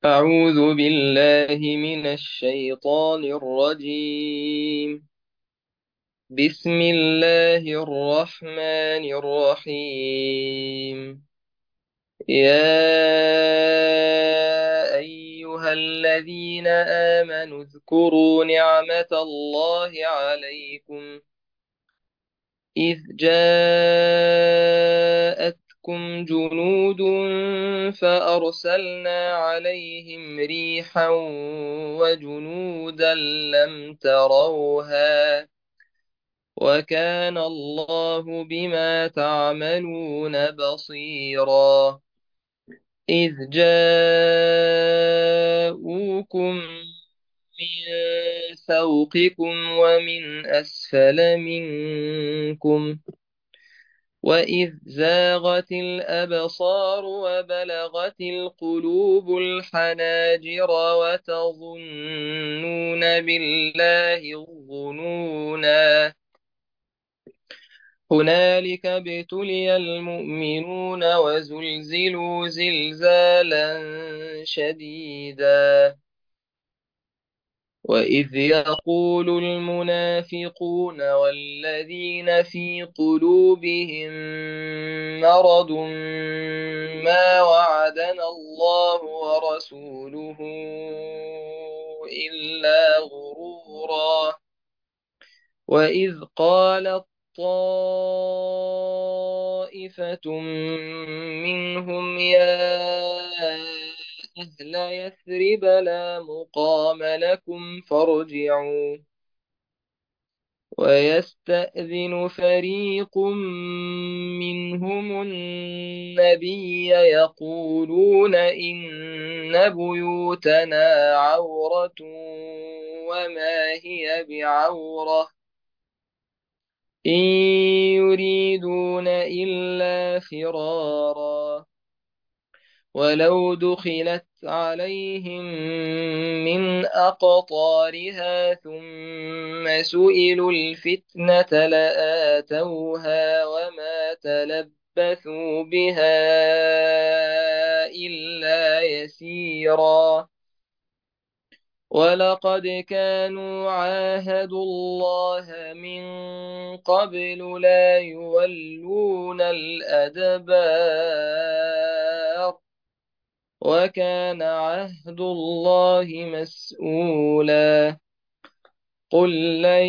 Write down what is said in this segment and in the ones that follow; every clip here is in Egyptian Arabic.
أعوذ بالله من الشيطان الرجيم بسم الله الرحمن الرحيم يا أيها الذين آمنوا اذكروا نعمة الله عليكم إذ جاءتكم جنود فأرسلنا عليهم ريحا وجنودا لم تروها وكان الله بما تعملون بصيرا إذ جاءوكم من فوقكم ومن أسفل منكم وإذ زاغت الأبصار وبلغت القلوب الحناجر وتظنون بالله الظنونا هنالك ابتلي المؤمنون وزلزلوا زلزالا شديدا وإذ يقول المنافقون والذين في قلوبهم مرض ما وعدنا الله ورسوله إلا غرورا وإذ قالت طائفة منهم يا أهل يثرب لا مقام لكم فارجعوا ويستأذن فريق منهم النبي يقولون إن بيوتنا عورة وما هي بعورة إن يريدون إلا فرارا ولو دخلت عليهم من أقطارها ثم سئلوا الفتنة لآتوها وما تلبثوا بها إلا يسيرا ولقد كانوا عاهدوا الله من قبل لا يولون الأدبار وكان عهد الله مسؤولا قل لن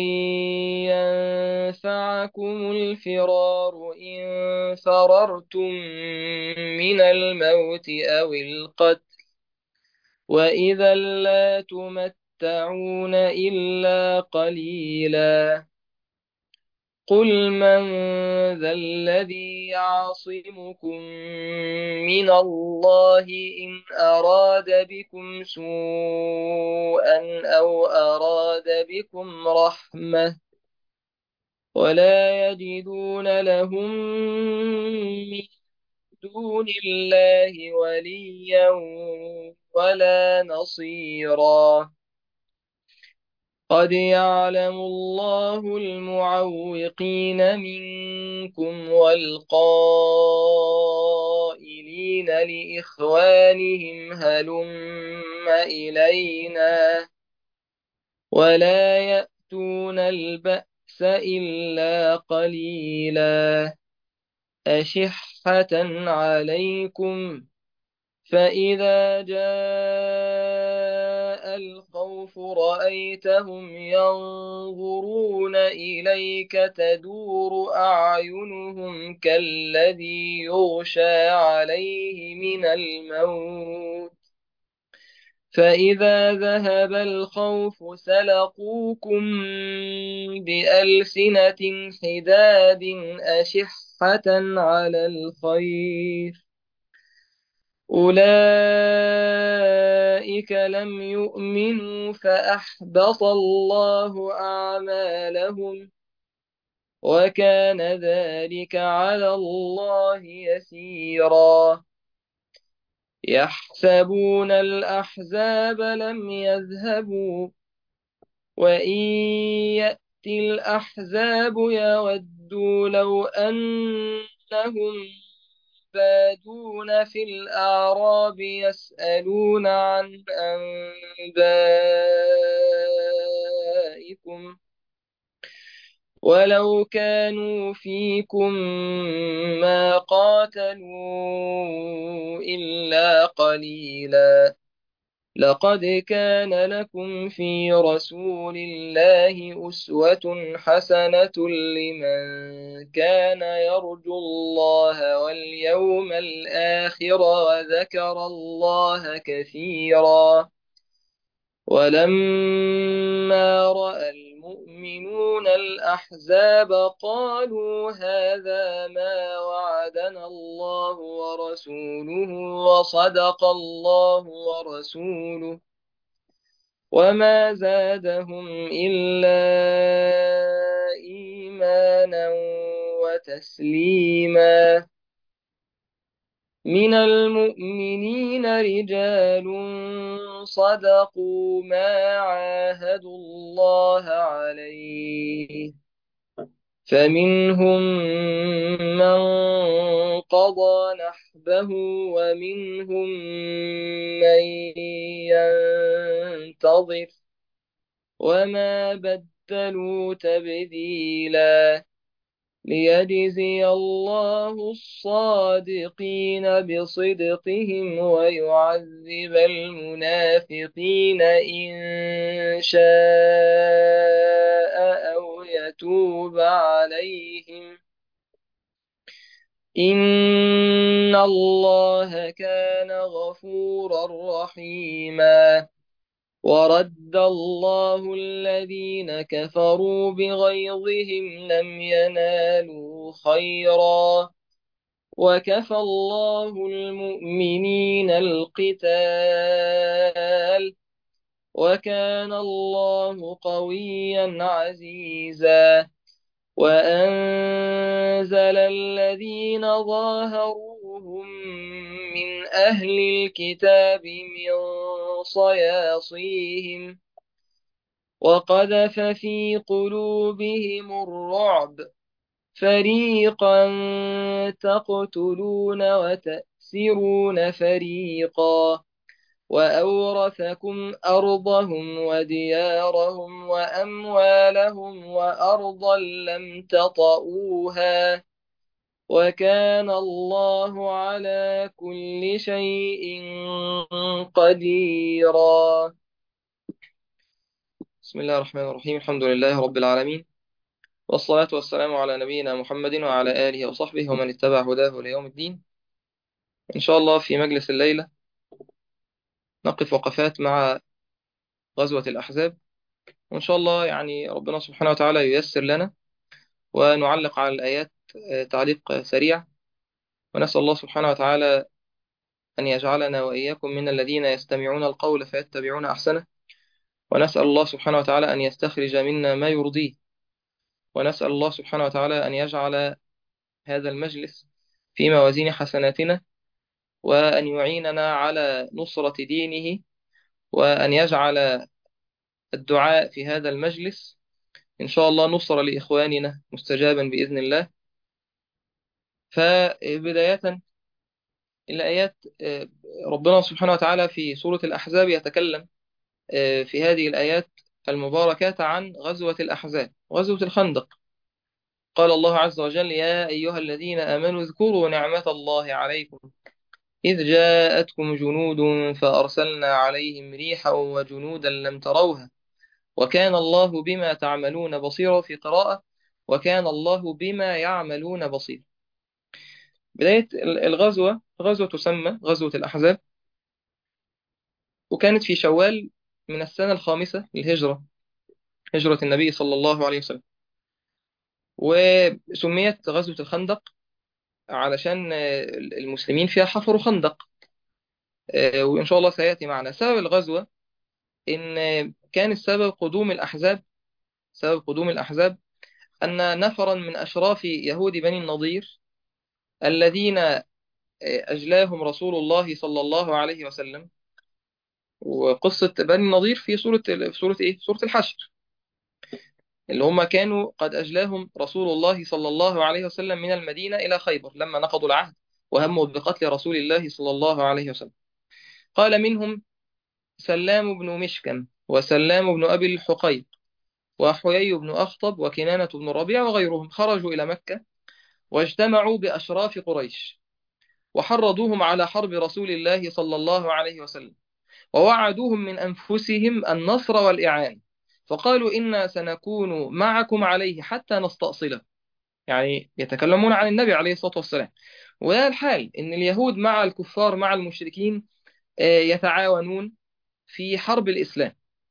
ينفعكم الفرار إن فررتم من الموت أو القتل وإذا لا تمتعون إلا قليلا قل من ذا الذي يعصمكم من الله إن أراد بكم سوءا أو أراد بكم رحمة ولا يجدون لهم من دون الله وليا ولا نصيرا قد يعلم الله المعوقين منكم والقائلين لإخوانهم هلم إلينا ولا يأتون البأس إلا قليلا أشحة عليكم فإذا جاء الخوف رأيتهم ينظرون إليك تدور أعينهم كالذي يغشى عليه من الموت فإذا ذهب الخوف سلقوكم بألسنة حداد أشحة على الخير أولئك لم يؤمنوا فأحبط الله أعمالهم وكان ذلك على الله يسيرا يحسبون الأحزاب لم يذهبوا وإن يأتي الأحزاب يودوا لو أنهم ينادون في الأعراب يسألون عن أنبائكم ولو كانوا فيكم ما قاتلوا إلا قليلا لقد كان لكم في رسول الله أسوة حسنة لمن كان يرجو الله واليوم الآخر وذكر الله كثيرا ولما رأى المؤمنون الأحزاب قالوا هذا ما وعدنا الله ورسوله وصدق الله ورسوله وما زادهم إلا إيمانا وتسليما من المؤمنين رجال صدقوا ما عاهدوا الله عليه فمنهم من قضى نحبه ومنهم من ينتظر وما بدلوا تبديلا ليجزي الله الصادقين بصدقهم ويعذب المنافقين إن شاء أو يتوب عليهم إن الله كان غفورا رحيما ورد الله الذين كفروا بغيظهم لم ينالوا خيرا وكفى الله المؤمنين القتال وكان الله قويا عزيزا وأنزل الذين ظاهروهم من أهل الكتاب من صياصيهم وقذف في قلوبهم الرعب فريقا تقتلون وتأسرون فريقا وأورثكم أرضهم وديارهم وأموالهم وأرضا لم تطئوها وكان الله على كل شيء قديرا بسم الله الرحمن الرحيم الحمد لله رب العالمين والصلاة والسلام على نبينا محمد وعلى آله وصحبه ومن اتبع هداه ليوم الدين إن شاء الله في مجلس الليلة نقف وقفات مع غزوة الأحزاب وإن شاء الله يعني ربنا سبحانه وتعالى ييسر لنا ونعلق على الآيات تعليق سريع ونسأل الله سبحانه وتعالى أن يجعلنا وإياكم من الذين يستمعون القول فيتبعون أحسنه ونسأل الله سبحانه وتعالى أن يستخرج منا ما يرضيه ونسأل الله سبحانه وتعالى أن يجعل هذا المجلس في موازين حسناتنا وأن يعيننا على نصرة دينه وأن يجعل الدعاء في هذا المجلس إن شاء الله نصر لإخواننا مستجابا بإذن الله فبداية الآيات ربنا سبحانه وتعالى في سورة الأحزاب يتكلم في هذه الآيات المباركات عن غزوة الأحزاب غزوة الخندق قال الله عز وجل يا أيها الذين آمنوا اذكروا نعمة الله عليكم إذ جاءتكم جنود فأرسلنا عليهم ريحا وجنودا لم تروها وكان الله بما تعملون بصيرا في قراءة وكان الله بما يعملون بصير بداية الغزوة غزوة تسمى غزوة الأحزاب وكانت في شوال من السنة الخامسة للهجرة هجرة النبي صلى الله عليه وسلم وسميت غزوة الخندق علشان المسلمين فيها حفروا خندق وإن شاء الله سيأتي معنا سبب الغزوة إن كان السبب قدوم الأحزاب سبب قدوم الأحزاب أن نفرا من أشراف يهود بني النضير الذين أجلاهم رسول الله صلى الله عليه وسلم وقصة بني النضير في سورة في سورة إيه؟ سورة الحشر اللي هم كانوا قد أجلاهم رسول الله صلى الله عليه وسلم من المدينة إلى خيبر لما نقضوا العهد وهموا بقتل رسول الله صلى الله عليه وسلم قال منهم سلام بن مشكم وسلام بن أبي الحقيق وحيي بن أخطب وكنانة بن ربيع وغيرهم خرجوا إلى مكة واجتمعوا بأشراف قريش وحرضوهم على حرب رسول الله صلى الله عليه وسلم ووعدوهم من أنفسهم النصر والإعان فقالوا إنا سنكون معكم عليه حتى نستأصله يعني يتكلمون عن النبي عليه الصلاة والسلام وده الحال إن اليهود مع الكفار مع المشركين يتعاونون في حرب الإسلام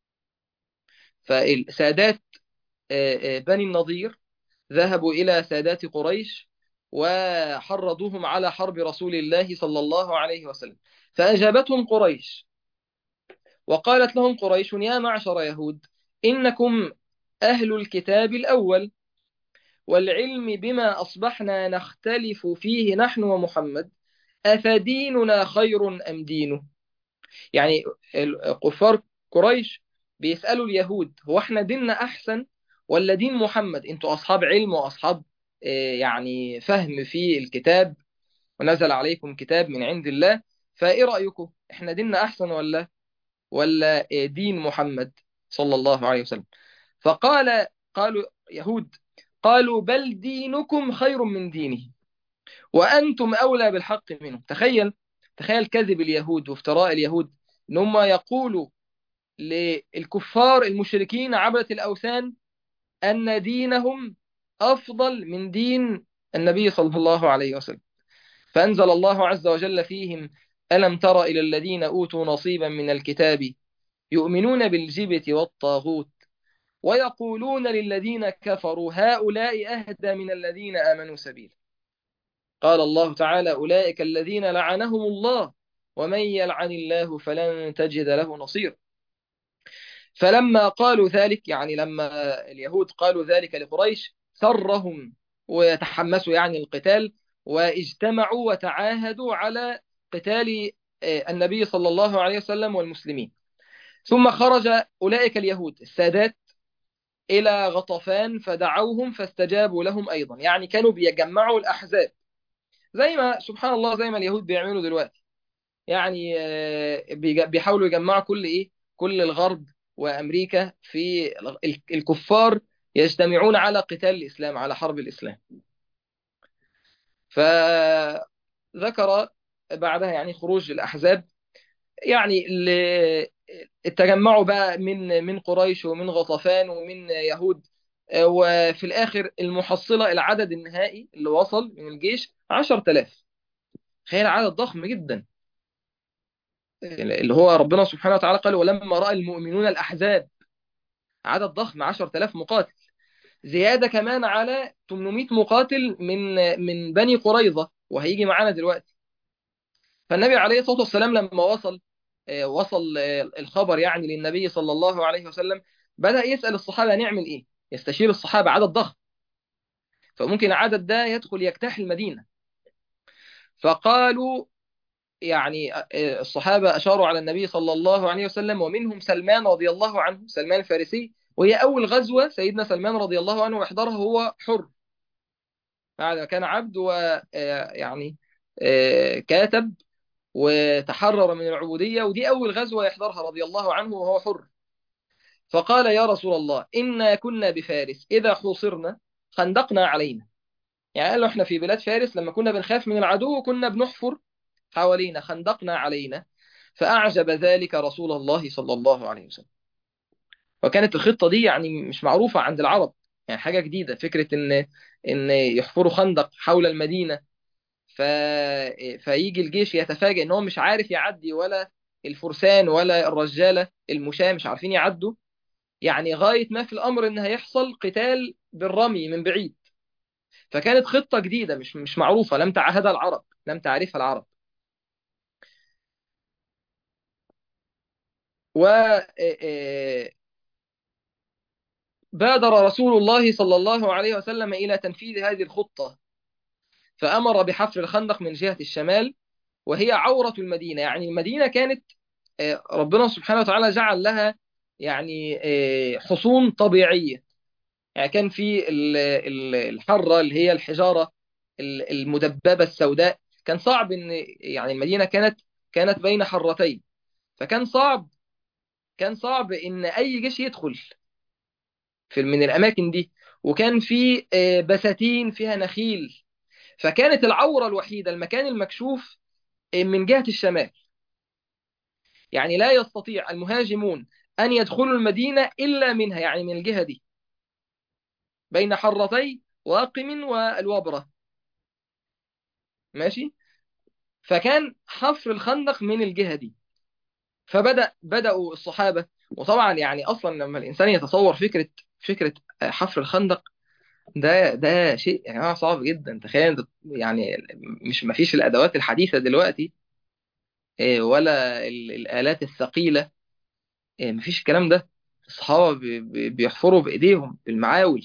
فالسادات بني النضير ذهبوا إلى سادات قريش وحرضوهم على حرب رسول الله صلى الله عليه وسلم فأجابتهم قريش وقالت لهم قريش يا معشر يهود إنكم أهل الكتاب الأول والعلم بما أصبحنا نختلف فيه نحن ومحمد أفديننا خير أم دينه يعني كفار قريش بيسألوا اليهود هو احنا ديننا أحسن ولا دين محمد انتوا أصحاب علم وأصحاب يعني فهم في الكتاب ونزل عليكم كتاب من عند الله فإيه رأيكم احنا ديننا أحسن ولا ولا دين محمد صلى الله عليه وسلم فقال قالوا يهود قالوا بل دينكم خير من دينه وأنتم أولى بالحق منه تخيل تخيل كذب اليهود وافتراء اليهود ان هم يقولوا للكفار المشركين عبدة الأوثان أن دينهم أفضل من دين النبي صلى الله عليه وسلم فأنزل الله عز وجل فيهم ألم تر إلى الذين أوتوا نصيبا من الكتاب يؤمنون بالجبت والطاغوت ويقولون للذين كفروا هؤلاء أهدى من الذين آمنوا سبيلا قال الله تعالى أولئك الذين لعنهم الله ومن يلعن الله فلن تجد له نصير فلما قالوا ذلك يعني لما اليهود قالوا ذلك لقريش سرهم ويتحمسوا يعني القتال واجتمعوا وتعاهدوا على قتال النبي صلى الله عليه وسلم والمسلمين ثم خرج أولئك اليهود السادات إلى غطفان فدعوهم فاستجابوا لهم أيضا يعني كانوا بيجمعوا الأحزاب زي ما سبحان الله زي ما اليهود بيعملوا دلوقتي يعني بيحاولوا يجمعوا كل إيه كل الغرب وأمريكا في الكفار يجتمعون على قتال الإسلام على حرب الإسلام فذكر بعدها يعني خروج الأحزاب يعني التجمعوا بقى من من قريش ومن غطفان ومن يهود وفي الآخر المحصلة العدد النهائي اللي وصل من الجيش 10000 تخيل عدد ضخم جدا اللي هو ربنا سبحانه وتعالى قال ولما رأى المؤمنون الأحزاب عدد ضخم 10000 مقاتل زيادة كمان على 800 مقاتل من من بني قريظة وهيجي معانا دلوقتي فالنبي عليه الصلاة والسلام لما وصل وصل الخبر يعني للنبي صلى الله عليه وسلم بدأ يسأل الصحابة نعمل إيه يستشير الصحابة عدد ضخم فممكن العدد ده يدخل يجتاح المدينة فقالوا يعني الصحابة أشاروا على النبي صلى الله عليه وسلم ومنهم سلمان رضي الله عنه سلمان الفارسي وهي أول غزوة سيدنا سلمان رضي الله عنه يحضرها هو حر بعد كان عبد ويعني كاتب وتحرر من العبودية ودي أول غزوة يحضرها رضي الله عنه وهو حر فقال يا رسول الله إنا كنا بفارس إذا حوصرنا خندقنا علينا يعني قال له احنا في بلاد فارس لما كنا بنخاف من العدو كنا بنحفر حوالينا خندقنا علينا فأعجب ذلك رسول الله صلى الله عليه وسلم وكانت الخطة دي يعني مش معروفة عند العرب يعني حاجة جديدة فكرة إن إن يحفروا خندق حول المدينة ف... فيجي الجيش يتفاجئ إن هو مش عارف يعدي ولا الفرسان ولا الرجالة المشاة مش عارفين يعدوا يعني غاية ما في الأمر إن هيحصل قتال بالرمي من بعيد فكانت خطة جديدة مش مش معروفة لم تعهدها العرب لم تعرفها العرب و بادر رسول الله صلى الله عليه وسلم إلى تنفيذ هذه الخطة فأمر بحفر الخندق من جهة الشمال وهي عورة المدينة يعني المدينة كانت ربنا سبحانه وتعالى جعل لها يعني حصون طبيعية يعني كان في الحرة اللي هي الحجارة المدببة السوداء كان صعب ان يعني المدينة كانت كانت بين حرتين فكان صعب كان صعب ان اي جيش يدخل في من الاماكن دي وكان في آه، بساتين فيها نخيل فكانت العورة الوحيدة المكان المكشوف آه، من جهة الشمال يعني لا يستطيع المهاجمون أن يدخلوا المدينة إلا منها يعني من الجهة دي بين حرتي واقم والوبرة ماشي فكان حفر الخندق من الجهة دي فبدأ بدأوا الصحابة وطبعا يعني أصلا لما الإنسان يتصور فكرة فكرة حفر الخندق ده ده شيء يا جماعة صعب جدا تخيل يعني مش ما فيش الأدوات الحديثة دلوقتي إيه، ولا ال- الآلات الثقيلة إيه، ما فيش الكلام ده الصحابة بي- بي- بيحفروا بإيديهم بالمعاول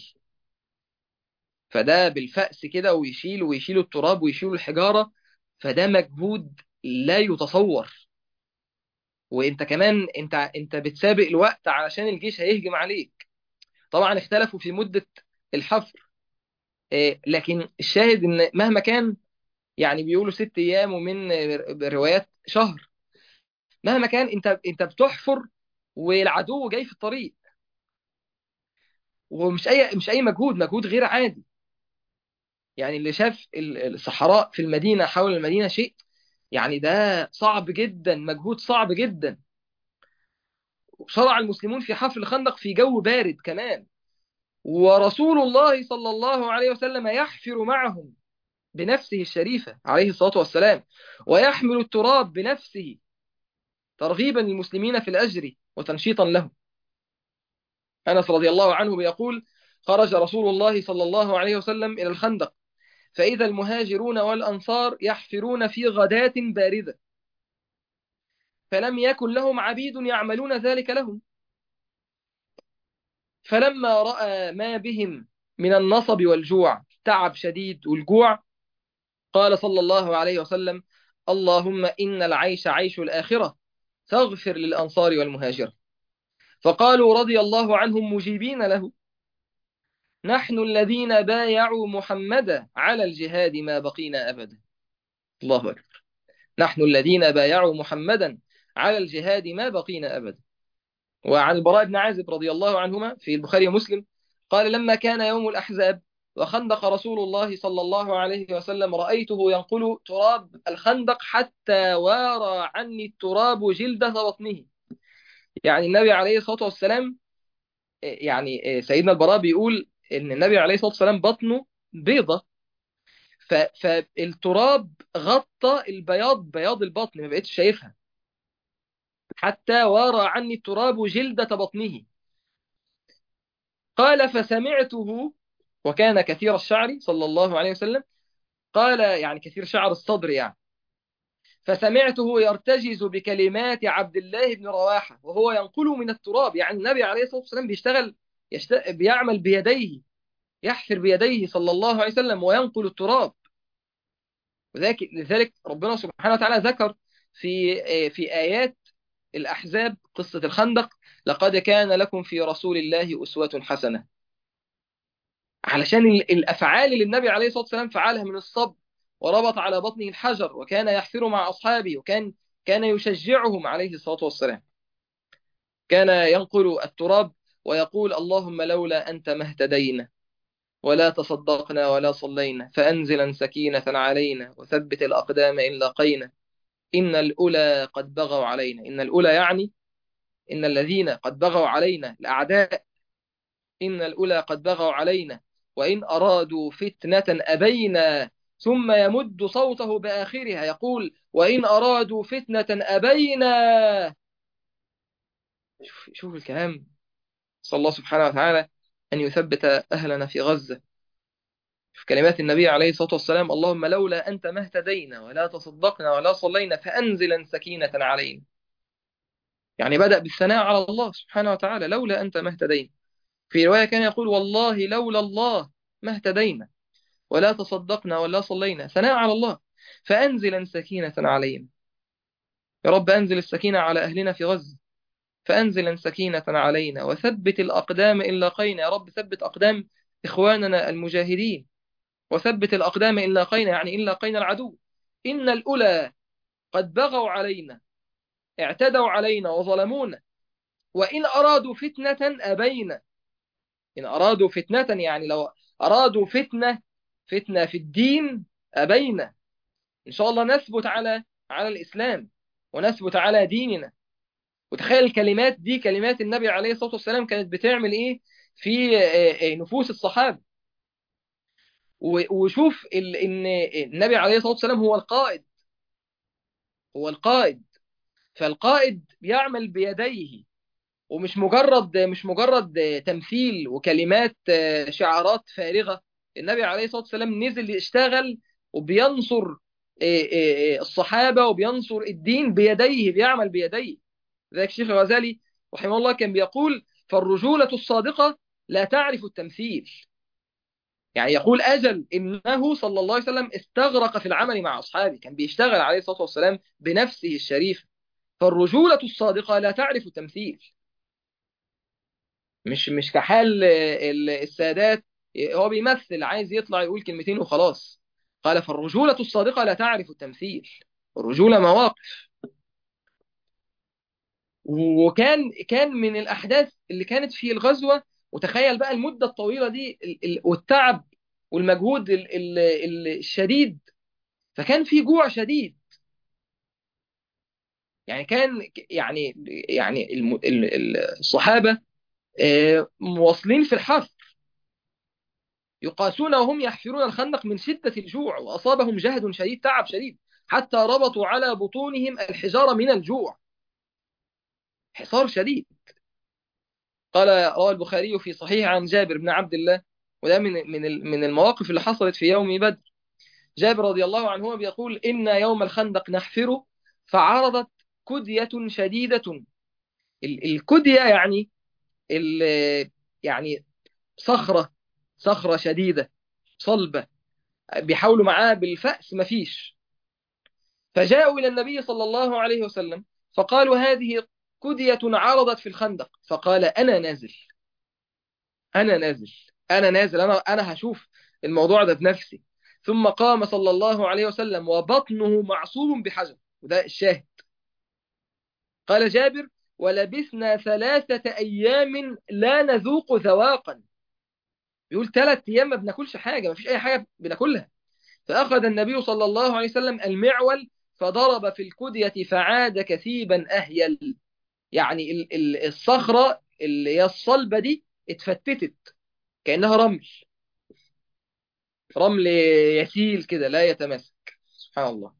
فده بالفأس كده ويشيلوا ويشيلوا التراب ويشيلوا الحجارة فده مجهود لا يتصور وانت كمان انت انت بتسابق الوقت علشان الجيش هيهجم عليك طبعا اختلفوا في مدة الحفر إيه، لكن الشاهد ان مهما كان يعني بيقولوا ست ايام ومن روايات شهر مهما كان انت انت بتحفر والعدو جاي في الطريق ومش اي مش اي مجهود مجهود غير عادي يعني اللي شاف ال- الصحراء في المدينة حول المدينة شيء يعني ده صعب جدا مجهود صعب جدا شرع المسلمون في حفر الخندق في جو بارد كمان ورسول الله صلى الله عليه وسلم يحفر معهم بنفسه الشريفة عليه الصلاة والسلام ويحمل التراب بنفسه ترغيبا للمسلمين في الأجر وتنشيطا لهم أنس رضي الله عنه بيقول خرج رسول الله صلى الله عليه وسلم إلى الخندق فإذا المهاجرون والأنصار يحفرون في غداة باردة فلم يكن لهم عبيد يعملون ذلك لهم فلما رأى ما بهم من النصب والجوع تعب شديد والجوع قال صلى الله عليه وسلم اللهم إن العيش عيش الآخرة فاغفر للأنصار والمهاجر فقالوا رضي الله عنهم مجيبين له نحن الذين بايعوا محمدا على الجهاد ما بقينا أبدا الله أكبر نحن الذين بايعوا محمدا على الجهاد ما بقينا أبدا وعن البراء بن عازب رضي الله عنهما في البخاري ومسلم قال لما كان يوم الأحزاب وخندق رسول الله صلى الله عليه وسلم رأيته ينقل تراب الخندق حتى وارى عني التراب جلدة بطنه يعني النبي عليه الصلاة والسلام يعني سيدنا البراء بيقول ان النبي عليه الصلاة والسلام بطنه بيضة ف... فالتراب غطى البياض بياض البطن ما بقتش شايفها حتى وارى عني التراب جلدة بطنه قال فسمعته وكان كثير الشعر صلى الله عليه وسلم قال يعني كثير شعر الصدر يعني فسمعته يرتجز بكلمات عبد الله بن رواحة وهو ينقل من التراب يعني النبي عليه الصلاة والسلام بيشتغل يشت... بيعمل بيديه يحفر بيديه صلى الله عليه وسلم وينقل التراب وذلك لذلك ربنا سبحانه وتعالى ذكر في في آيات الأحزاب قصة الخندق لقد كان لكم في رسول الله أسوة حسنة علشان ال- الأفعال اللي النبي عليه الصلاة والسلام فعلها من الصبر وربط على بطنه الحجر وكان يحفر مع أصحابه وكان كان يشجعهم عليه الصلاة والسلام كان ينقل التراب ويقول اللهم لولا أنت ما اهتدينا ولا تصدقنا ولا صلينا فأنزلا سكينة علينا وثبت الأقدام إن لاقينا إن الأولى قد بغوا علينا إن الأولى يعني إن الذين قد بغوا علينا الأعداء إن الأولى قد بغوا علينا وإن أرادوا فتنة أبينا ثم يمد صوته بآخرها يقول وإن أرادوا فتنة أبينا شوف, شوف الكلام صلى الله سبحانه وتعالى أن يثبت أهلنا في غزة في كلمات النبي عليه الصلاة والسلام اللهم لولا أنت ما اهتدينا ولا تصدقنا ولا صلينا فأنزلا سكينة علينا يعني بدأ بالثناء على الله سبحانه وتعالى لولا أنت ما اهتدينا في رواية كان يقول والله لولا الله ما اهتدينا ولا تصدقنا ولا صلينا ثناء على الله فأنزلا سكينة علينا يا رب أنزل السكينة على أهلنا في غزة فأنزلا سكينة علينا وثبت الأقدام إن لاقينا يا رب ثبت أقدام إخواننا المجاهدين وثبت الأقدام إن لاقينا يعني إن لاقينا العدو إن الأولى قد بغوا علينا اعتدوا علينا وظلمونا وإن أرادوا فتنة أبينا إن أرادوا فتنة يعني لو أرادوا فتنة فتنة في الدين أبينا إن شاء الله نثبت على على الإسلام ونثبت على ديننا وتخيل الكلمات دي كلمات النبي عليه الصلاة والسلام كانت بتعمل إيه في نفوس الصحابة وشوف إن النبي عليه الصلاة والسلام هو القائد هو القائد فالقائد يعمل بيديه ومش مجرد مش مجرد تمثيل وكلمات شعارات فارغة النبي عليه الصلاة والسلام نزل يشتغل وبينصر الصحابة وبينصر الدين بيديه بيعمل بيديه ذلك الشيخ الغزالي رحمه الله كان بيقول فالرجولة الصادقة لا تعرف التمثيل يعني يقول أجل إنه صلى الله عليه وسلم استغرق في العمل مع أصحابه كان بيشتغل عليه الصلاة والسلام بنفسه الشريف فالرجولة الصادقة لا تعرف التمثيل مش مش كحال السادات هو بيمثل عايز يطلع يقول كلمتين وخلاص قال فالرجولة الصادقة لا تعرف التمثيل الرجولة مواقف وكان كان من الأحداث اللي كانت في الغزوة وتخيل بقى المدة الطويلة دي والتعب والمجهود الشديد فكان في جوع شديد يعني كان يعني يعني الصحابة مواصلين في الحفر يقاسون وهم يحفرون الخندق من شدة الجوع وأصابهم جهد شديد تعب شديد حتى ربطوا على بطونهم الحجارة من الجوع حصار شديد قال رواه البخاري في صحيح عن جابر بن عبد الله وده من من من المواقف اللي حصلت في يوم بدر جابر رضي الله عنه بيقول إن يوم الخندق نحفر فعرضت كدية شديدة الكدية يعني يعني صخرة صخرة شديدة صلبة بيحاولوا معاه بالفأس مفيش فجاءوا إلى النبي صلى الله عليه وسلم فقالوا هذه كدية عرضت في الخندق فقال أنا نازل أنا نازل أنا نازل أنا, أنا هشوف الموضوع ده بنفسي ثم قام صلى الله عليه وسلم وبطنه معصوب بحجر وده الشاهد قال جابر ولبثنا ثلاثة أيام لا نذوق ذواقا يقول ثلاث أيام ما بناكلش حاجة ما فيش أي حاجة بناكلها فأخذ النبي صلى الله عليه وسلم المعول فضرب في الكدية فعاد كثيبا أهيل يعني الصخرة اللي هي الصلبة دي اتفتتت كأنها رمل رمل يسيل كده لا يتماسك سبحان الله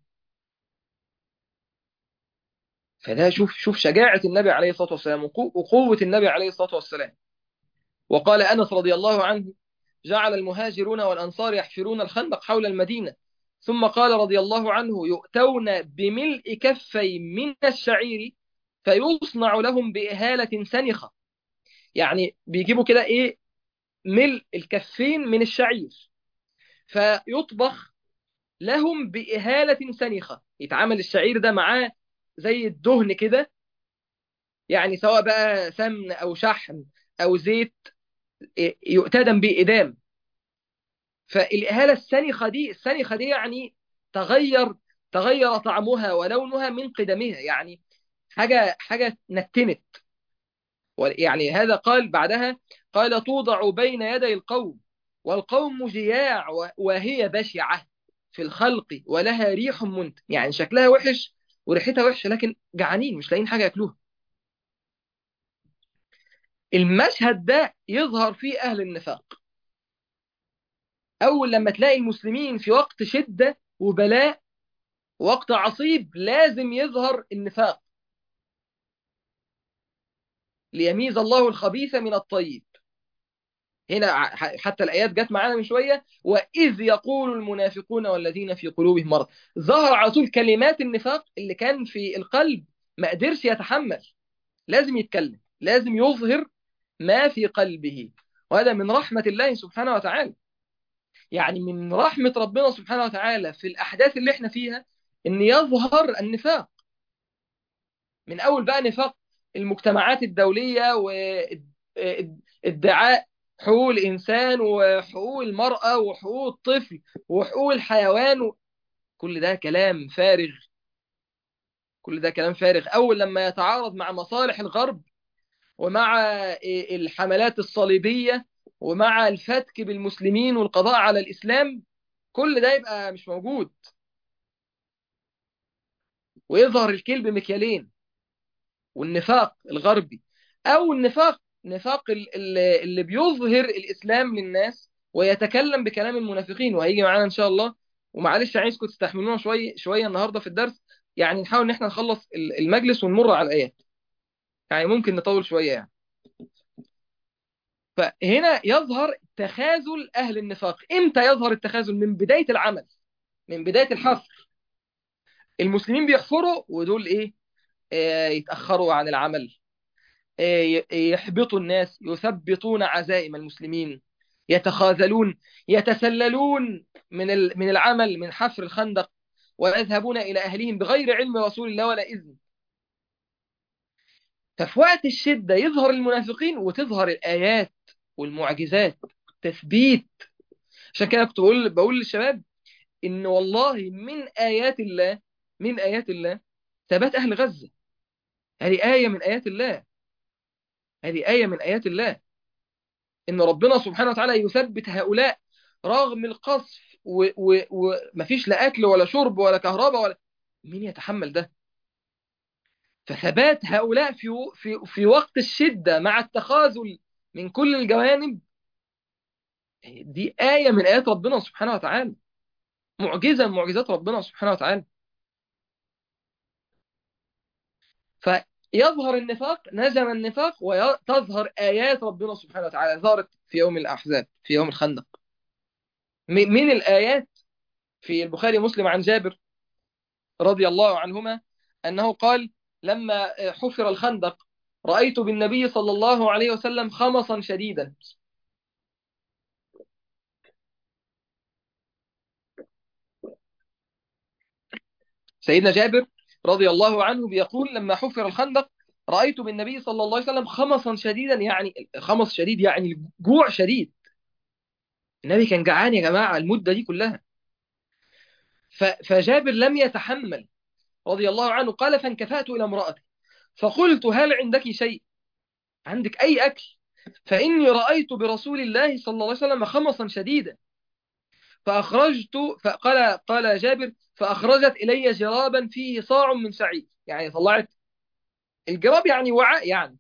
فده شوف شوف شجاعة النبي عليه الصلاة والسلام وقوة النبي عليه الصلاة والسلام وقال أنس رضي الله عنه جعل المهاجرون والأنصار يحفرون الخندق حول المدينة ثم قال رضي الله عنه يؤتون بملء كفي من الشعير فيصنع لهم بإهالة سنخة يعني بيجيبوا كده إيه ملء الكفين من الشعير فيطبخ لهم بإهالة سنخة يتعامل الشعير ده معاه زي الدهن كده يعني سواء بقى سمن أو شحم أو زيت يؤتدم بإدام فالإهالة السنخة دي السنخة دي يعني تغير تغير طعمها ولونها من قدمها يعني حاجة حاجة نتنت يعني هذا قال بعدها قال توضع بين يدي القوم والقوم جياع وهي بشعة في الخلق ولها ريح منت يعني شكلها وحش وريحتها وحشة لكن جعانين مش لاقيين حاجة ياكلوها المشهد ده يظهر فيه أهل النفاق أول لما تلاقي المسلمين في وقت شدة وبلاء وقت عصيب لازم يظهر النفاق ليميز الله الخبيث من الطيب هنا حتى الآيات جت معانا من شوية وإذ يقول المنافقون والذين في قلوبهم مرض ظهر على طول كلمات النفاق اللي كان في القلب ما قدرش يتحمل لازم يتكلم لازم يظهر ما في قلبه وهذا من رحمة الله سبحانه وتعالى يعني من رحمة ربنا سبحانه وتعالى في الأحداث اللي احنا فيها ان يظهر النفاق من أول بقى نفاق المجتمعات الدولية وادعاء حقوق الإنسان وحقوق المرأة وحقوق الطفل وحقوق الحيوان كل ده كلام فارغ كل ده كلام فارغ أول لما يتعارض مع مصالح الغرب ومع الحملات الصليبية ومع الفتك بالمسلمين والقضاء على الإسلام كل ده يبقى مش موجود ويظهر الكلب مكيالين والنفاق الغربي أو النفاق نفاق اللي بيظهر الإسلام للناس ويتكلم بكلام المنافقين وهيجي معانا إن شاء الله ومعلش عايزكم تستحملونا شوية شوية النهاردة في الدرس يعني نحاول إن احنا نخلص المجلس ونمر على الآيات يعني ممكن نطول شوية يعني فهنا يظهر تخاذل أهل النفاق إمتى يظهر التخاذل من بداية العمل من بداية الحفر المسلمين بيحفروا ودول إيه آه يتأخروا عن العمل آه يحبطوا الناس يثبطون عزائم المسلمين يتخاذلون يتسللون من من العمل من حفر الخندق ويذهبون إلى أهلهم بغير علم رسول الله ولا إذن ففي وقت الشدة يظهر المنافقين وتظهر الآيات والمعجزات تثبيت عشان كده كنت بقول بقول للشباب إن والله من آيات الله من آيات الله ثبات أهل غزة هذه آية من آيات الله هذه آية من آيات الله إن ربنا سبحانه وتعالى يثبت هؤلاء رغم القصف ومفيش لا أكل ولا شرب ولا كهرباء ولا مين يتحمل ده فثبات هؤلاء في في في وقت الشدة مع التخاذل من كل الجوانب دي آية من آيات ربنا سبحانه وتعالى معجزة من معجزات ربنا سبحانه وتعالى فيظهر النفاق نزم النفاق وتظهر آيات ربنا سبحانه وتعالى ظهرت في يوم الأحزاب في يوم الخندق من الآيات في البخاري مسلم عن جابر رضي الله عنهما أنه قال لما حفر الخندق رأيت بالنبي صلى الله عليه وسلم خمصا شديدا سيدنا جابر رضي الله عنه بيقول لما حفر الخندق رأيت بالنبي صلى الله عليه وسلم خمصا شديدا يعني خمص شديد يعني جوع شديد النبي كان جعان يا جماعة المدة دي كلها فجابر لم يتحمل رضي الله عنه قال فانكفأت إلى امرأتي فقلت هل عندك شيء عندك أي أكل فإني رأيت برسول الله صلى الله عليه وسلم خمصا شديدا فأخرجت فقال قال جابر فأخرجت إلي جرابا فيه صاع من شعير يعني طلعت الجراب يعني وعاء يعني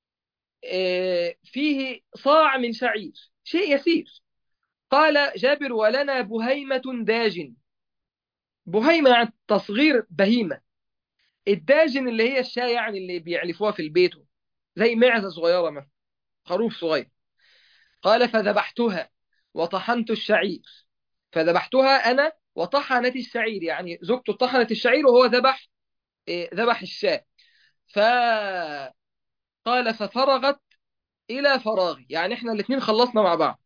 فيه صاع من شعير شيء يسير قال جابر ولنا بهيمة داجن بهيمة يعني تصغير بهيمة الداجن اللي هي الشاة يعني اللي بيعلفوها في البيت زي معزة صغيرة مثلا خروف صغير قال فذبحتها وطحنت الشعير فذبحتها أنا وطحنت الشعير يعني زوجته طحنت الشعير وهو ذبح ذبح الشاة فقال ففرغت إلى فراغي يعني احنا الاثنين خلصنا مع بعض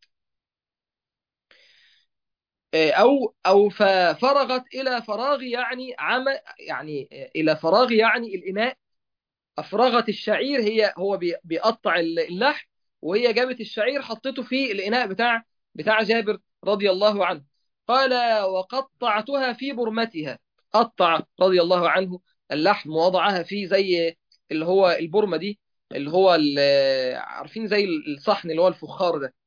أو أو ففرغت إلى فراغ يعني عم يعني إلى فراغ يعني الإناء أفرغت الشعير هي هو بيقطع اللحم وهي جابت الشعير حطته في الإناء بتاع بتاع جابر رضي الله عنه قال وقطعتها في برمتها قطع رضي الله عنه اللحم ووضعها في زي اللي هو البرمة دي اللي هو عارفين زي الصحن اللي هو الفخار ده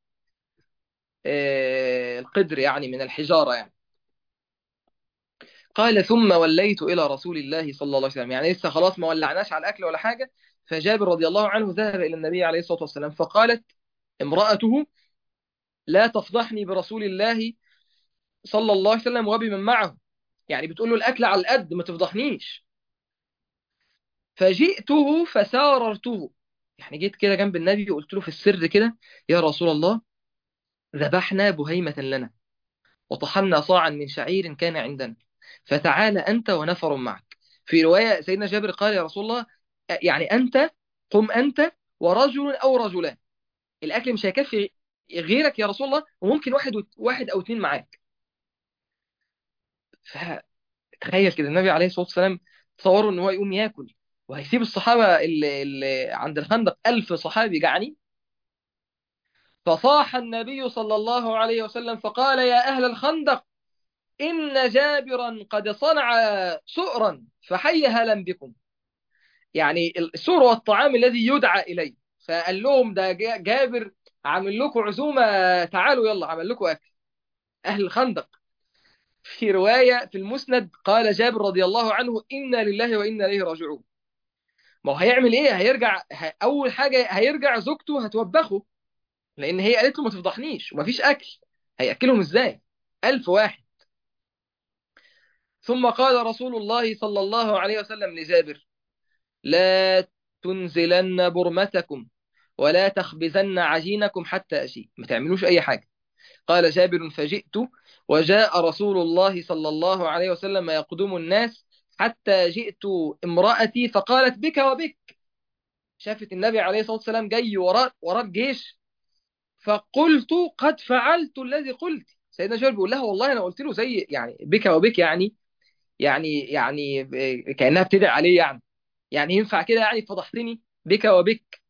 القدر يعني من الحجارة يعني قال ثم وليت إلى رسول الله صلى الله عليه وسلم يعني لسه خلاص ما ولعناش على الأكل ولا حاجة فجابر رضي الله عنه ذهب إلى النبي عليه الصلاة والسلام فقالت امرأته لا تفضحني برسول الله صلى الله عليه وسلم وبمن معه يعني بتقول له الأكل على القد ما تفضحنيش فجئته فساررته يعني جيت كده جنب النبي وقلت له في السر كده يا رسول الله ذبحنا بهيمة لنا وطحنا صاعا من شعير كان عندنا فتعال أنت ونفر معك في رواية سيدنا جابر قال يا رسول الله يعني أنت قم أنت ورجل أو رجلان الأكل مش هيكفي غيرك يا رسول الله وممكن واحد واحد أو اثنين معاك فتخيل كده النبي عليه الصلاة والسلام تصوروا ان هو يقوم ياكل وهيسيب الصحابة اللي, اللي عند الخندق ألف صحابي جعانين فصاح النبي صلى الله عليه وسلم فقال يا أهل الخندق إن جابرا قد صنع سؤرا فحي هلا بكم يعني السؤر والطعام الذي يدعى إليه فقال لهم ده جابر عامل لكم عزومة تعالوا يلا عمل لكم أكل أهل الخندق في رواية في المسند قال جابر رضي الله عنه إنا لله وإنا إليه راجعون ما هو هيعمل إيه هيرجع أول حاجة هيرجع زوجته هتوبخه لأن هي قالت له ما تفضحنيش ومفيش أكل هيأكلهم إزاي ألف واحد ثم قال رسول الله صلى الله عليه وسلم لجابر لا تنزلن برمتكم ولا تخبزن عجينكم حتى أجيء ما تعملوش أي حاجة قال جابر فجئت وجاء رسول الله صلى الله عليه وسلم يقدم الناس حتى جئت امرأتي فقالت بك وبك شافت النبي عليه الصلاة والسلام جاي وراء وراء الجيش فقلت قد فعلت الذي قلت سيدنا جابر بيقول لها والله انا قلت له زي يعني بك وبك يعني يعني يعني كانها بتدعي عليه يعني يعني ينفع كده يعني فضحتني بك وبك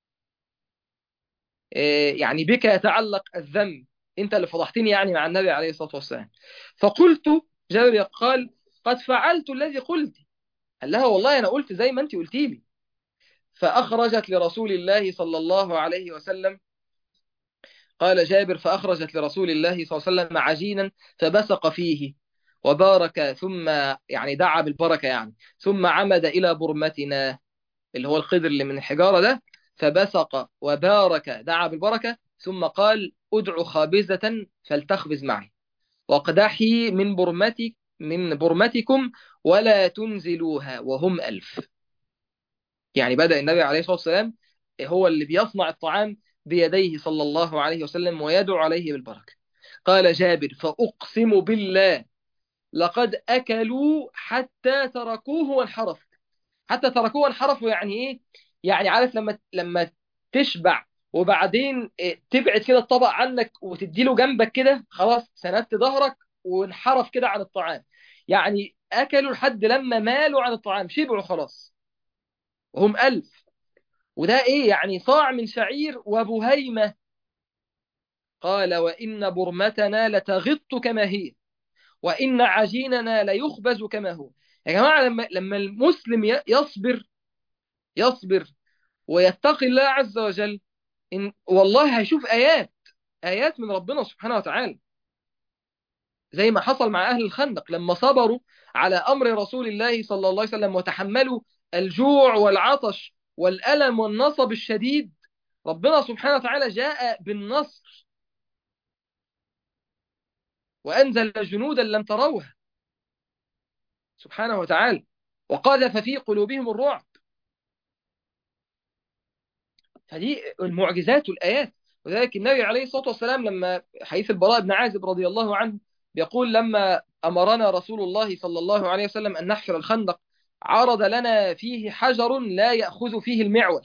يعني بك يتعلق الذنب انت اللي فضحتني يعني مع النبي عليه الصلاه والسلام فقلت جابر قال قد فعلت الذي قلت قال لها والله انا قلت زي ما انت قلتي لي فاخرجت لرسول الله صلى الله عليه وسلم قال جابر فأخرجت لرسول الله صلى الله عليه وسلم عجينا فبسق فيه وبارك ثم يعني دعا بالبركة يعني ثم عمد إلى برمتنا اللي هو القدر اللي من الحجارة ده فبسق وبارك دعا بالبركة ثم قال أدع خابزة فلتخبز معي واقدحي من برمتك من برمتكم ولا تنزلوها وهم ألف يعني بدأ النبي عليه الصلاة والسلام هو اللي بيصنع الطعام بيديه صلى الله عليه وسلم ويدعو عليه بالبركة قال جابر فأقسم بالله لقد أكلوا حتى تركوه وانحرفوا حتى تركوه وانحرفوا يعني إيه؟ يعني عارف لما لما تشبع وبعدين تبعد كده الطبق عنك وتديله جنبك كده خلاص سندت ظهرك وانحرف كده عن الطعام يعني أكلوا لحد لما مالوا عن الطعام شبعوا خلاص وهم ألف وده ايه يعني صاع من شعير وبهيمة قال وإن برمتنا لتغط كما هي وإن عجيننا ليخبز كما هو يا جماعة لما, لما المسلم يصبر يصبر ويتقي الله عز وجل إن والله هيشوف آيات آيات من ربنا سبحانه وتعالى زي ما حصل مع أهل الخندق لما صبروا على أمر رسول الله صلى الله عليه وسلم وتحملوا الجوع والعطش والألم والنصب الشديد ربنا سبحانه وتعالى جاء بالنصر وأنزل جنودا لم تروها سبحانه وتعالى وقذف في قلوبهم الرعب فدي المعجزات والآيات وذلك النبي عليه الصلاة والسلام لما حديث البراء بن عازب رضي الله عنه يقول لما أمرنا رسول الله صلى الله عليه وسلم أن نحفر الخندق عرض لنا فيه حجر لا يأخذ فيه المعول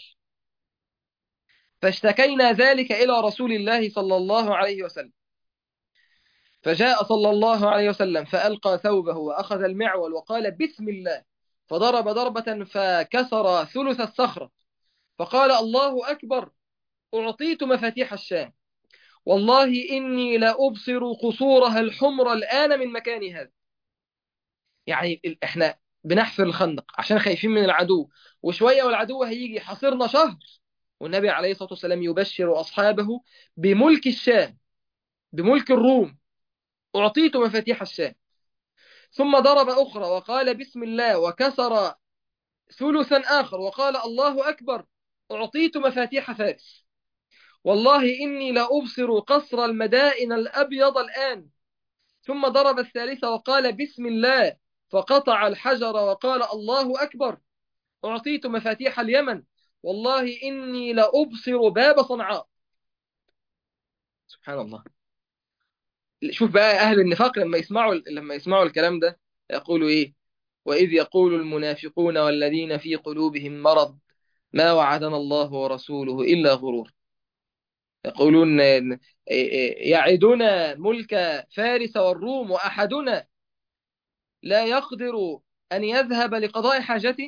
فاشتكينا ذلك إلى رسول الله صلى الله عليه وسلم فجاء صلى الله عليه وسلم فألقى ثوبه وأخذ المعول وقال بسم الله فضرب ضربة فكسر ثلث الصخرة فقال الله أكبر أعطيت مفاتيح الشام والله إني لأبصر قصورها الحمر الآن من مكان هذا يعني إحنا بنحفر الخندق عشان خايفين من العدو وشوية والعدو هيجي حصرنا شهر والنبي عليه الصلاة والسلام يبشر أصحابه بملك الشام بملك الروم أعطيت مفاتيح الشام ثم ضرب أخرى وقال بسم الله وكسر ثلثا آخر وقال الله أكبر أعطيت مفاتيح فارس والله إني لأبصر قصر المدائن الأبيض الآن ثم ضرب الثالثة وقال بسم الله فقطع الحجر وقال الله أكبر أعطيت مفاتيح اليمن والله إني لأبصر باب صنعاء سبحان الله شوف بقى أهل النفاق لما يسمعوا لما يسمعوا الكلام ده يقولوا إيه وإذ يقول المنافقون والذين في قلوبهم مرض ما وعدنا الله ورسوله إلا غرور يقولون يعدنا ملك فارس والروم وأحدنا لا يقدر أن يذهب لقضاء حاجته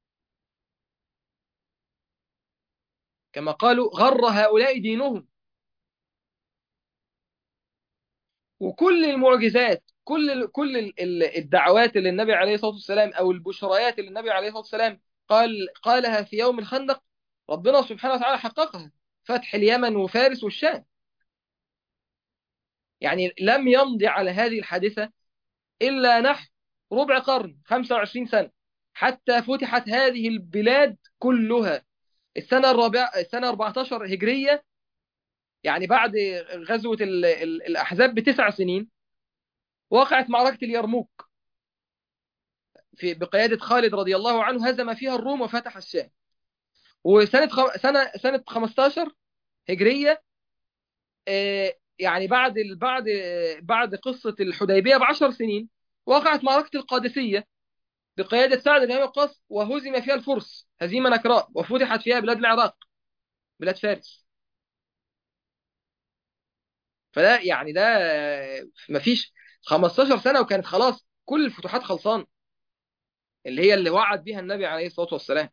كما قالوا غر هؤلاء دينهم وكل المعجزات كل ال كل ال ال الدعوات اللي النبي عليه الصلاة والسلام أو البشريات اللي النبي عليه الصلاة والسلام قال قالها في يوم الخندق ربنا سبحانه وتعالى حققها فتح اليمن وفارس والشام يعني لم يمضي على هذه الحادثة إلا نحو ربع قرن 25 سنة حتى فتحت هذه البلاد كلها السنة الرابعة السنة 14 هجرية يعني بعد غزوة ال... ال... الأحزاب بتسع سنين وقعت معركة اليرموك في بقيادة خالد رضي الله عنه هزم فيها الروم وفتح الشام وسنة خم... سنة سنة 15 هجرية آه يعني بعد ال... بعد بعد قصة الحديبية بعشر سنين وقعت معركة القادسية بقيادة سعد بن أبي وقاص وهزم فيها الفرس هزيمة نكراء وفتحت فيها بلاد العراق بلاد فارس فده يعني ده مفيش 15 سنة وكانت خلاص كل الفتوحات خلصان اللي هي اللي وعد بها النبي عليه الصلاة والسلام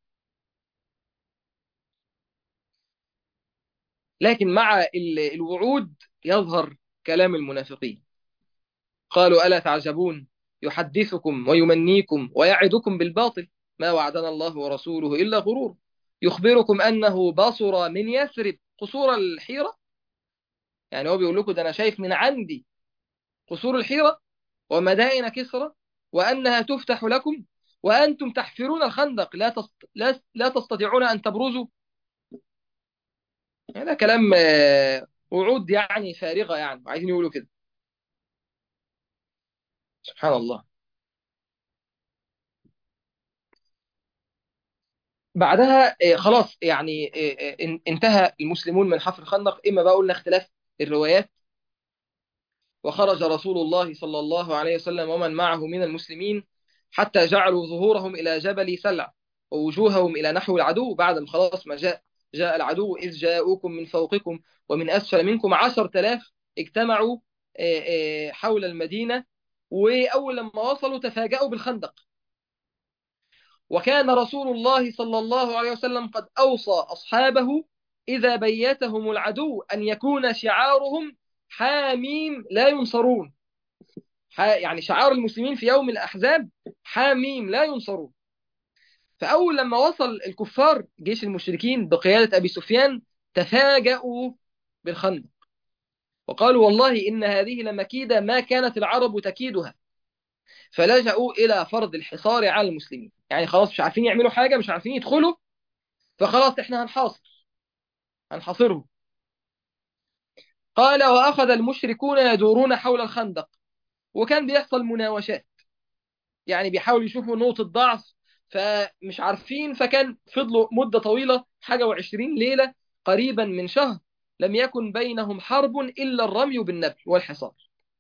لكن مع الوعود يظهر كلام المنافقين قالوا ألا تعجبون يحدثكم ويمنيكم ويعدكم بالباطل ما وعدنا الله ورسوله إلا غرور يخبركم أنه بصر من يثرب قصور الحيرة يعني هو بيقول لكم ده أنا شايف من عندي قصور الحيرة ومدائن كسرى وأنها تفتح لكم وأنتم تحفرون الخندق لا تست... لا... لا تستطيعون أن تبرزوا هذا كلام وعود يعني فارغة يعني عايزين يقولوا كده سبحان الله بعدها خلاص يعني انتهى المسلمون من حفر الخندق إما بقى قلنا اختلاف الروايات وخرج رسول الله صلى الله عليه وسلم ومن معه من المسلمين حتى جعلوا ظهورهم إلى جبل سلع ووجوههم إلى نحو العدو بعد ما خلاص ما جاء جاء العدو إذ جاءوكم من فوقكم ومن أسفل منكم عشر تلاف اجتمعوا حول المدينة وأول لما وصلوا تفاجأوا بالخندق وكان رسول الله صلى الله عليه وسلم قد أوصى أصحابه إذا بيتهم العدو أن يكون شعارهم حاميم لا ينصرون يعني شعار المسلمين في يوم الأحزاب حاميم لا ينصرون فأول لما وصل الكفار جيش المشركين بقيادة أبي سفيان تفاجأوا بالخندق وقالوا والله إن هذه لمكيدة ما كانت العرب تكيدها فلجأوا إلى فرض الحصار على المسلمين يعني خلاص مش عارفين يعملوا حاجة مش عارفين يدخلوا فخلاص احنا هنحاصر هنحاصرهم قال وأخذ المشركون يدورون حول الخندق وكان بيحصل مناوشات يعني بيحاولوا يشوفوا نقطة ضعف فمش عارفين فكان فضلوا مدة طويلة حاجة وعشرين ليلة قريبا من شهر لم يكن بينهم حرب إلا الرمي بالنبل والحصار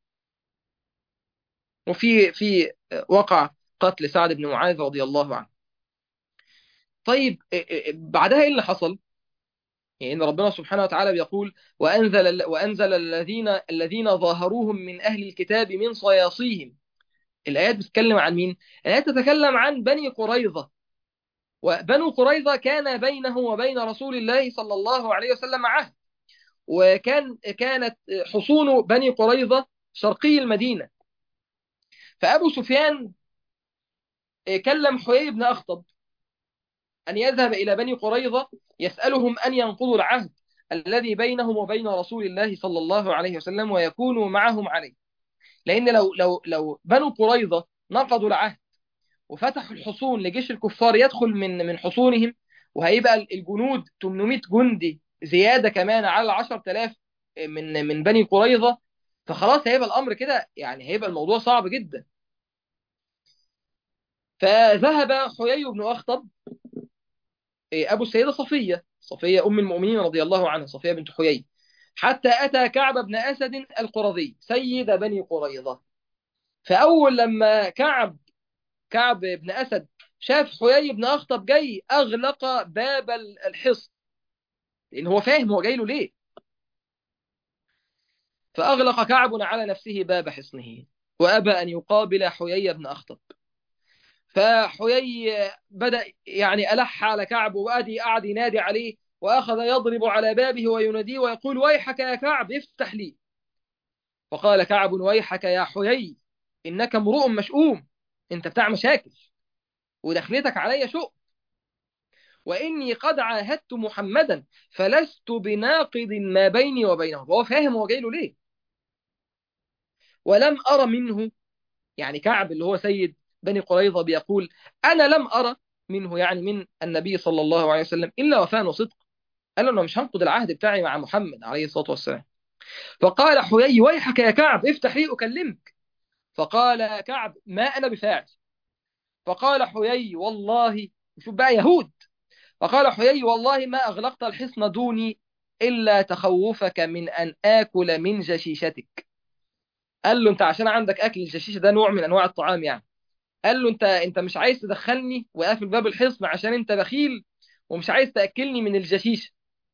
وفي في وقع قتل سعد بن معاذ رضي الله عنه طيب بعدها ايه اللي حصل يعني ان ربنا سبحانه وتعالى بيقول وانزل وانزل الذين الذين ظاهروهم من اهل الكتاب من صياصيهم الايات بتتكلم عن مين الايات تتكلم عن بني قريظه وبنو قريظه كان بينه وبين رسول الله صلى الله عليه وسلم عهد وكان كانت حصون بني قريظه شرقي المدينه فابو سفيان كلم حيي بن اخطب أن يذهب إلى بني قريظة يسألهم أن ينقضوا العهد الذي بينهم وبين رسول الله صلى الله عليه وسلم ويكونوا معهم عليه لأن لو لو لو بنو قريظة نقضوا العهد وفتحوا الحصون لجيش الكفار يدخل من من حصونهم وهيبقى الجنود 800 جندي زيادة كمان على 10000 من من بني قريظة فخلاص هيبقى الأمر كده يعني هيبقى الموضوع صعب جدا فذهب حيي بن أخطب أبو السيدة صفية صفية أم المؤمنين رضي الله عنها صفية بنت حيي حتى أتى كعب بن أسد القرظي سيد بني قريظة فأول لما كعب كعب بن أسد شاف حيي بن أخطب جاي أغلق باب الحصن لأن هو فاهم هو جاي له ليه فأغلق كعب على نفسه باب حصنه وأبى أن يقابل حيي بن أخطب فحيي بدأ يعني ألح على كعب وأدي قعد ينادي عليه وأخذ يضرب على بابه ويناديه ويقول ويحك يا كعب افتح لي فقال كعب ويحك يا حيي إنك امرؤ مشؤوم أنت بتاع مشاكل ودخلتك علي شؤم وإني قد عاهدت محمدا فلست بناقض ما بيني وبينه وهو فاهم هو جاي له ليه ولم أرى منه يعني كعب اللي هو سيد بني قريظة بيقول أنا لم أرى منه يعني من النبي صلى الله عليه وسلم إلا وفاء وصدق قال له أنا مش هنقض العهد بتاعي مع محمد عليه الصلاة والسلام فقال حيي ويحك يا كعب افتح لي أكلمك فقال كعب ما أنا بفاعل فقال حيي والله شوف بقى يهود فقال حيي والله ما أغلقت الحصن دوني إلا تخوفك من أن آكل من جشيشتك قال له أنت عشان عندك أكل الجشيشة ده نوع من أنواع الطعام يعني قال له أنت أنت مش عايز تدخلني وقافل باب الحصن عشان أنت بخيل ومش عايز تأكلني من الجشيشة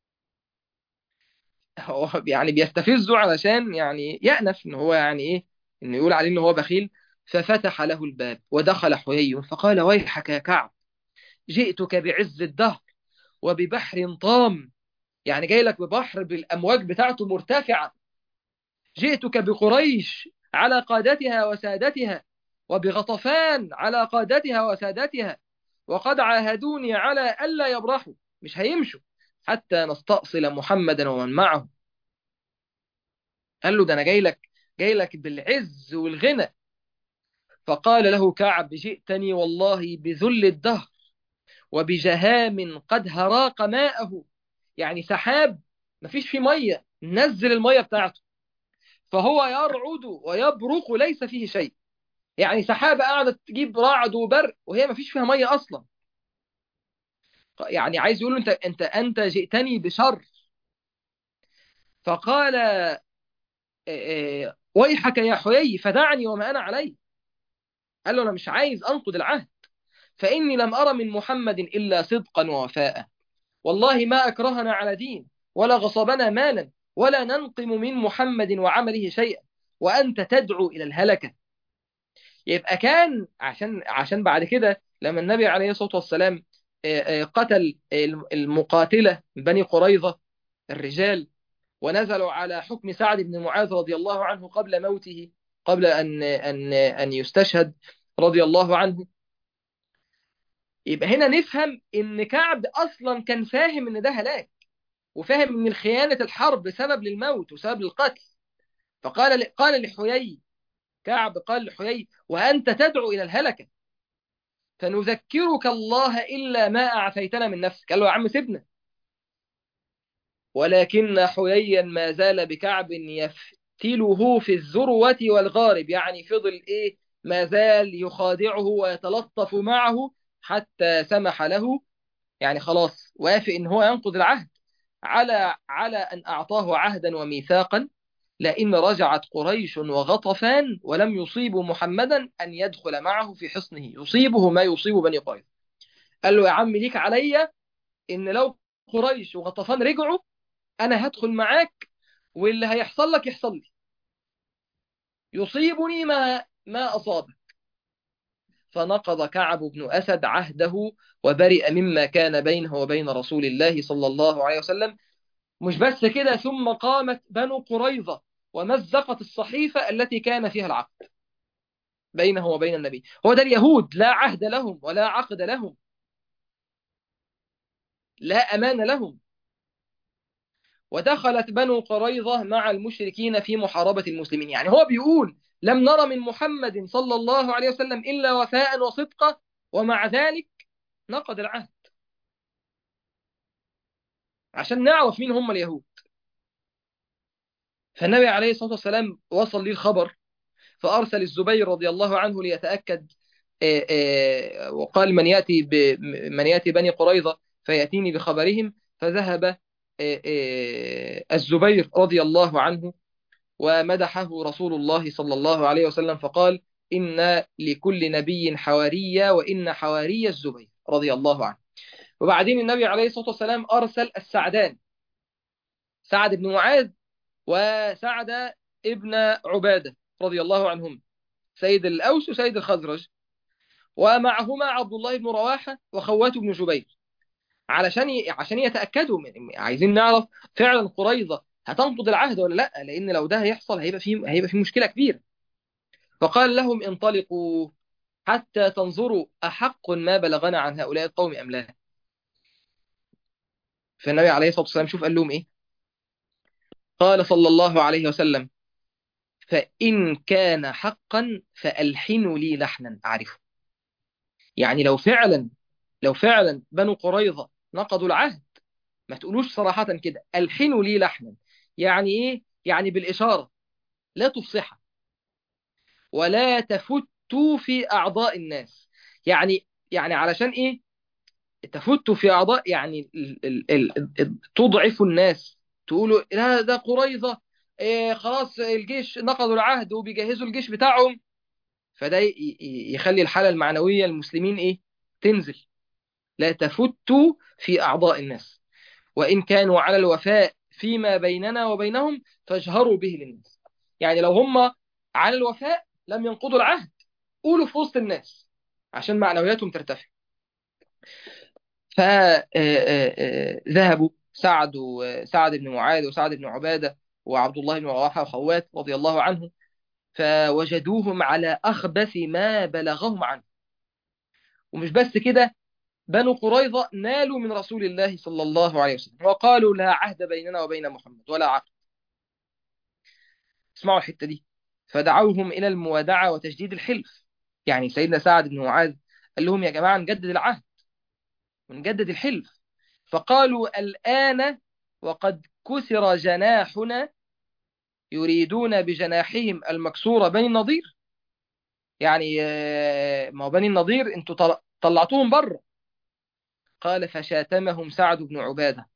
هو يعني بيستفزه علشان يعني يأنف ان هو يعني ايه انه يقول عليه ان هو بخيل ففتح له الباب ودخل حيي فقال ويحك يا كعب جئتك بعز الدهر وببحر طام يعني جاي لك ببحر بالامواج بتاعته مرتفعه جئتك بقريش على قادتها وسادتها وبغطفان على قادتها وسادتها وقد عاهدوني على الا يبرحوا مش هيمشوا حتى نستأصل محمدا ومن معه قال له ده انا جاي لك جاي لك بالعز والغنى فقال له كعب جئتني والله بذل الدهر وبجهام قد هراق ماءه يعني سحاب مفيش فيه ميه نزل الميه بتاعته فهو يرعد ويبرق ليس فيه شيء يعني سحابه قاعده تجيب رعد وبرق وهي مفيش فيها ميه اصلا يعني عايز يقول له انت انت انت جئتني بشر فقال ويحك يا حيي فدعني وما أنا عليه قال له أنا مش عايز أنقض العهد فإني لم أرى من محمد إلا صدقا ووفاء والله ما أكرهنا على دين ولا غصبنا مالا ولا ننقم من محمد وعمله شيئا وأنت تدعو إلى الهلكة يبقى كان عشان عشان بعد كده لما النبي عليه الصلاة والسلام قتل المقاتلة من بني قريظة الرجال ونزلوا على حكم سعد بن معاذ رضي الله عنه قبل موته قبل أن أن أن يستشهد رضي الله عنه يبقى هنا نفهم إن كعب أصلا كان فاهم إن ده هلاك وفاهم إن الخيانة الحرب سبب للموت وسبب للقتل فقال قال لحيي كعب قال لحيي وأنت تدعو إلى الهلكة فنذكرك الله إلا ما أعفيتنا من نفسك قال له يا عم سيبنا ولكن حييا ما زال بكعب يفتله في الذروة والغارب يعني فضل إيه ما زال يخادعه ويتلطف معه حتى سمح له يعني خلاص وافق إن هو ينقض العهد على على أن أعطاه عهدا وميثاقا لئن رجعت قريش وغطفان ولم يصيبوا محمدا أن يدخل معه في حصنه يصيبه ما يصيب بني قريظة قال له يا عم ليك عليا إن لو قريش وغطفان رجعوا أنا هدخل معاك واللي هيحصل لك يحصل لي يصيبني ما ما أصابك فنقض كعب بن أسد عهده وبرئ مما كان بينه وبين رسول الله صلى الله عليه وسلم مش بس كده ثم قامت بنو قريظة ومزقت الصحيفة التي كان فيها العقد بينه وبين النبي هو ده اليهود لا عهد لهم ولا عقد لهم لا أمان لهم ودخلت بنو قريظة مع المشركين في محاربة المسلمين يعني هو بيقول لم نرى من محمد صلى الله عليه وسلم إلا وفاء وصدقا ومع ذلك نقض العهد عشان نعرف مين هم اليهود فالنبي عليه الصلاة والسلام وصل لي الخبر فأرسل الزبير رضي الله عنه ليتأكد وقال من يأتي من يأتي بني قريظة فيأتيني بخبرهم فذهب الزبير رضي الله عنه ومدحه رسول الله صلى الله عليه وسلم فقال إن لكل نبي حوارية وإن حواري الزبير رضي الله عنه وبعدين النبي عليه الصلاة والسلام أرسل السعدان سعد بن معاذ وسعد ابن عبادة رضي الله عنهم سيد الأوس وسيد الخزرج ومعهما عبد الله بن رواحة وخواته بن جبير علشان ي... عشان يتأكدوا من... عايزين نعرف فعلا قريظة هتنقض العهد ولا لا لان لو ده هيحصل هيبقى فيه هيبقى فيه مشكله كبيره فقال لهم انطلقوا حتى تنظروا احق ما بلغنا عن هؤلاء القوم ام لا فالنبي عليه الصلاه والسلام شوف قال لهم ايه قال صلى الله عليه وسلم فان كان حقا فالحنوا لي لحنا اعرفه يعني لو فعلا لو فعلا بنو قريظه نقضوا العهد ما تقولوش صراحه كده الحنوا لي لحنا يعني ايه يعني بالاشاره لا تفصحها ولا تفتوا في أعضاء الناس يعني يعني علشان إيه تفتوا في أعضاء يعني ال ال ال ال تضعف الناس تقولوا لا ده قريظة إيه خلاص الجيش نقضوا العهد وبيجهزوا الجيش بتاعهم فده يخلي الحالة المعنوية المسلمين إيه تنزل لا تفتوا في أعضاء الناس وإن كانوا على الوفاء فيما بيننا وبينهم فاجهروا به للناس يعني لو هم على الوفاء لم ينقضوا العهد قولوا في وسط الناس عشان معنوياتهم ترتفع فذهبوا سعد وسعد بن معاذ وسعد بن عبادة وعبد الله بن رواحة وخوات رضي الله عنه فوجدوهم على أخبث ما بلغهم عنه ومش بس كده بنو قريظة نالوا من رسول الله صلى الله عليه وسلم وقالوا لا عهد بيننا وبين محمد ولا عقد اسمعوا الحتة دي فدعوهم إلى الموادعة وتجديد الحلف يعني سيدنا سعد بن معاذ قال لهم يا جماعة نجدد العهد ونجدد الحلف فقالوا الآن وقد كسر جناحنا يريدون بجناحهم المكسورة بني النضير يعني ما هو بني النضير انتوا طلعتوهم بره قال فشاتمهم سعد بن عبادة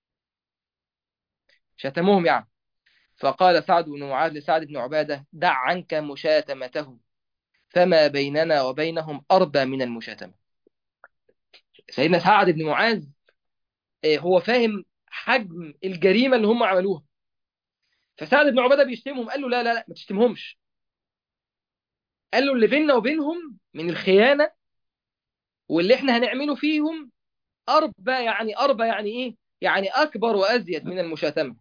شتموهم يعني فقال سعد بن معاذ لسعد بن عبادة دع عنك مشاتمتهم فما بيننا وبينهم أربى من المشاتمة سيدنا سعد بن معاذ هو فاهم حجم الجريمة اللي هم عملوها فسعد بن عبادة بيشتمهم قال له لا لا لا ما تشتمهمش قال له اللي بيننا وبينهم من الخيانة واللي احنا هنعمله فيهم أربى يعني أربى يعني إيه يعني أكبر وأزيد من المشاتمة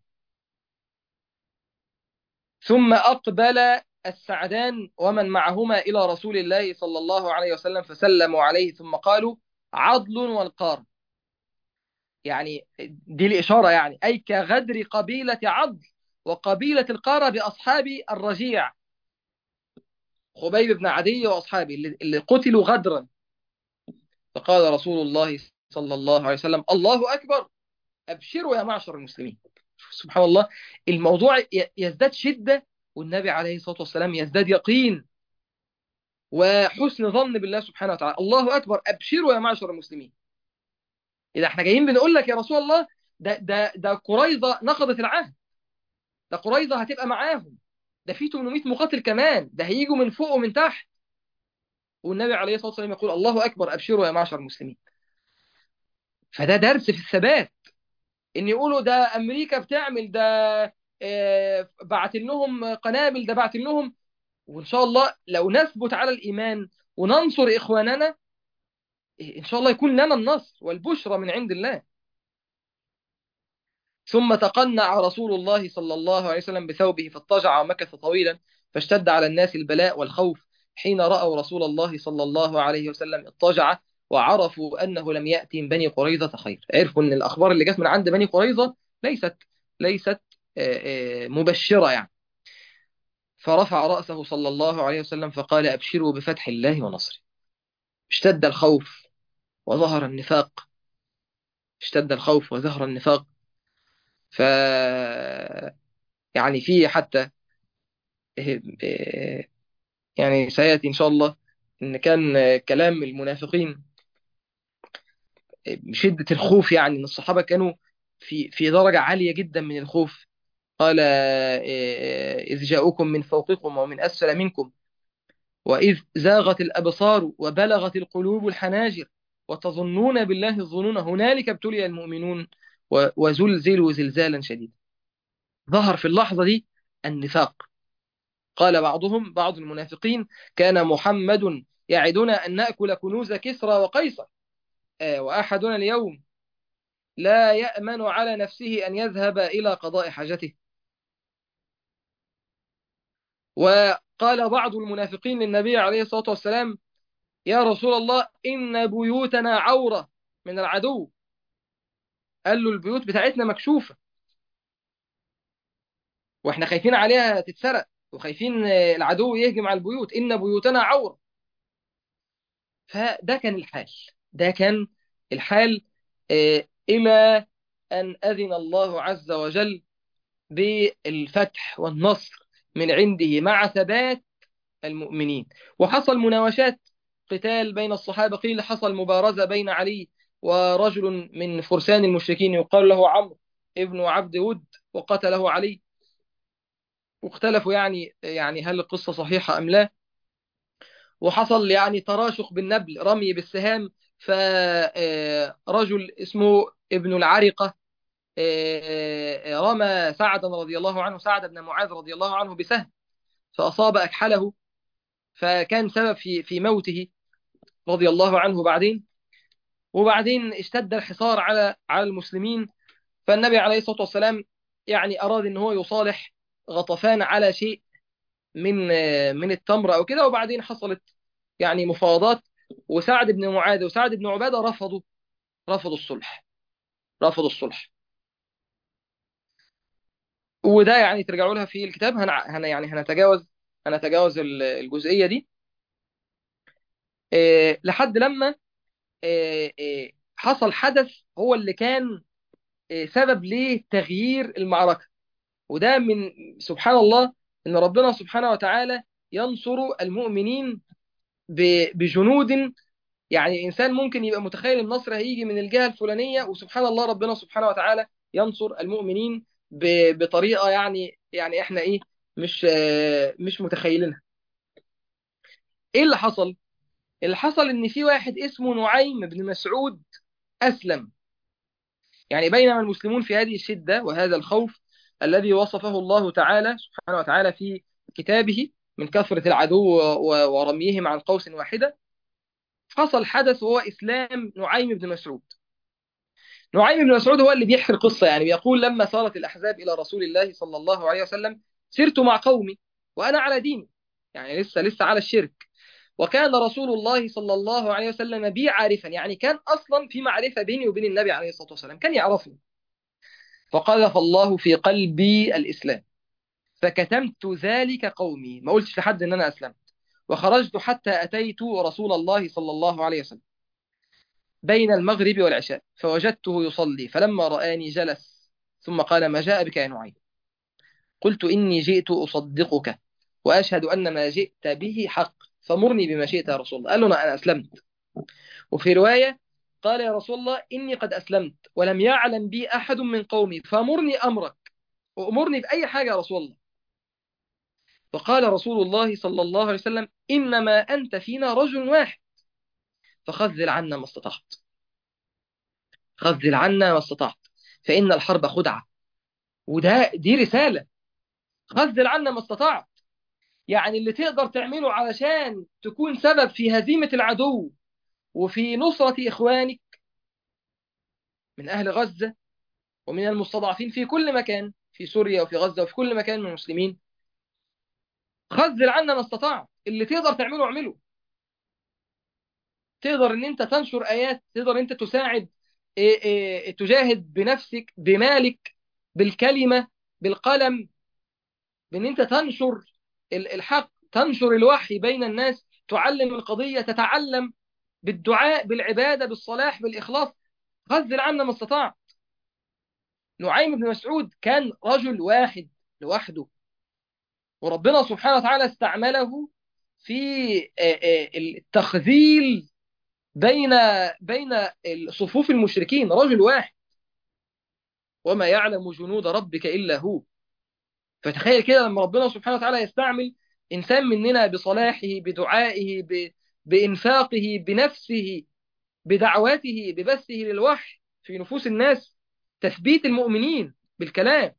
ثم أقبل السعدان ومن معهما إلى رسول الله صلى الله عليه وسلم فسلموا عليه ثم قالوا عضل والقار يعني دي الإشارة يعني أي كغدر قبيلة عضل وقبيلة القارة بأصحاب الرجيع خبيب بن عدي وأصحابه اللي قتلوا غدرا فقال رسول الله صلى الله عليه وسلم الله أكبر أبشروا يا معشر المسلمين سبحان الله الموضوع يزداد شدة والنبي عليه الصلاة والسلام يزداد يقين وحسن ظن بالله سبحانه وتعالى الله أكبر أبشروا يا معشر المسلمين إذا احنا جايين بنقول لك يا رسول الله ده, ده, ده قريظة نقضت العهد ده قريظة هتبقى معاهم ده في 800 مقاتل كمان ده هيجوا من فوق ومن تحت والنبي عليه الصلاة والسلام يقول الله أكبر أبشروا يا معشر المسلمين فده درس في الثبات ان يقولوا ده امريكا بتعمل ده آه بعت لهم قنابل ده بعت لهم وان شاء الله لو نثبت على الايمان وننصر اخواننا ان شاء الله يكون لنا النصر والبشرى من عند الله ثم تقنع رسول الله صلى الله عليه وسلم بثوبه فاضطجع ومكث طويلا فاشتد على الناس البلاء والخوف حين رأوا رسول الله صلى الله عليه وسلم اضطجع وعرفوا أنه لم يأتي من بني قريظة خير عرفوا أن الأخبار اللي جت من عند بني قريظة ليست ليست مبشرة يعني فرفع رأسه صلى الله عليه وسلم فقال أبشروا بفتح الله ونصره اشتد الخوف وظهر النفاق اشتد الخوف وظهر النفاق ف يعني في حتى يعني سيأتي إن شاء الله إن كان كلام المنافقين شدة الخوف يعني إن الصحابة كانوا في في درجة عالية جدا من الخوف قال إذ جاءوكم من فوقكم ومن أسفل منكم وإذ زاغت الأبصار وبلغت القلوب الحناجر وتظنون بالله الظنون هنالك ابتلي المؤمنون وزلزلوا زلزالا شديدا ظهر في اللحظة دي النفاق قال بعضهم بعض المنافقين كان محمد يعدنا أن نأكل كنوز كسرى وقيصر آه وأحدنا اليوم لا يأمن على نفسه أن يذهب إلى قضاء حاجته وقال بعض المنافقين للنبي عليه الصلاة والسلام يا رسول الله إن بيوتنا عورة من العدو قال له البيوت بتاعتنا مكشوفة واحنا خايفين عليها تتسرق وخايفين العدو يهجم على البيوت إن بيوتنا عورة فده كان الحال ده كان الحال إلى أن أذن الله عز وجل بالفتح والنصر من عنده مع ثبات المؤمنين وحصل مناوشات قتال بين الصحابة قيل حصل مبارزة بين علي ورجل من فرسان المشركين يقال له عمرو ابن عبد ود وقتله علي واختلفوا يعني يعني هل القصة صحيحة أم لا وحصل يعني تراشق بالنبل رمي بالسهام فرجل اسمه ابن العرقة رمى سعدا رضي الله عنه سعد بن معاذ رضي الله عنه بسهم فأصاب أكحله فكان سبب في في موته رضي الله عنه بعدين وبعدين اشتد الحصار على على المسلمين فالنبي عليه الصلاة والسلام يعني أراد ان هو يصالح غطفان على شيء من من التمر او كده وبعدين حصلت يعني مفاوضات وسعد بن معاذ وسعد بن عبادة رفضوا رفضوا الصلح رفضوا الصلح وده يعني ترجعوا لها في الكتاب هن, هن يعني هنتجاوز هنتجاوز الجزئية دي إيه لحد لما إيه إيه حصل حدث هو اللي كان سبب لتغيير المعركة وده من سبحان الله ان ربنا سبحانه وتعالى ينصر المؤمنين بجنود يعني الانسان ممكن يبقى متخيل النصر هيجي من الجهة الفلانية وسبحان الله ربنا سبحانه وتعالى ينصر المؤمنين بطريقة يعني يعني احنا ايه مش مش متخيلينها ايه اللي حصل اللي حصل ان في واحد اسمه نعيم بن مسعود اسلم يعني بينما المسلمون في هذه الشدة وهذا الخوف الذي وصفه الله تعالى سبحانه وتعالى في كتابه من كثرة العدو ورميهم عن قوس واحدة حصل حدث وهو إسلام نعيم بن مسعود نعيم بن مسعود هو اللي بيحكي القصة يعني بيقول لما صارت الأحزاب إلى رسول الله صلى الله عليه وسلم سرت مع قومي وأنا على ديني يعني لسه لسه على الشرك وكان رسول الله صلى الله عليه وسلم بي عارفا يعني كان أصلا في معرفة بيني وبين النبي عليه الصلاة والسلام كان يعرفني فقذف الله في قلبي الإسلام فكتمت ذلك قومي ما قلتش لحد أن أنا أسلمت وخرجت حتى أتيت رسول الله صلى الله عليه وسلم بين المغرب والعشاء فوجدته يصلي فلما رآني جلس ثم قال ما جاء بك يا نعيم قلت إني جئت أصدقك وأشهد أن ما جئت به حق فمرني بما شئت يا رسول الله قال له أنا أسلمت وفي رواية قال يا رسول الله إني قد أسلمت ولم يعلم بي أحد من قومي فمرني أمرك وأمرني بأي حاجة يا رسول الله فقال رسول الله صلى الله عليه وسلم إنما أنت فينا رجل واحد فخذل عنا ما استطعت خذل عنا ما استطعت فإن الحرب خدعة وده دي رسالة خذل عنا ما استطعت يعني اللي تقدر تعمله علشان تكون سبب في هزيمة العدو وفي نصرة إخوانك من أهل غزة ومن المستضعفين في كل مكان في سوريا وفي غزة وفي كل مكان من المسلمين خذل عنا ما استطعت اللي تقدر تعمله اعمله تقدر ان انت تنشر ايات تقدر انت تساعد إيه إيه تجاهد بنفسك بمالك بالكلمة بالقلم بان انت تنشر الحق تنشر الوحي بين الناس تعلم القضية تتعلم بالدعاء بالعبادة بالصلاح بالإخلاص خذل عنا ما استطعت نعيم بن مسعود كان رجل واحد لوحده وربنا سبحانه وتعالى استعمله في التخذيل بين بين صفوف المشركين رجل واحد وما يعلم جنود ربك إلا هو فتخيل كده لما ربنا سبحانه وتعالى يستعمل إنسان مننا بصلاحه بدعائه ب... بإنفاقه بنفسه بدعواته ببثه للوحي في نفوس الناس تثبيت المؤمنين بالكلام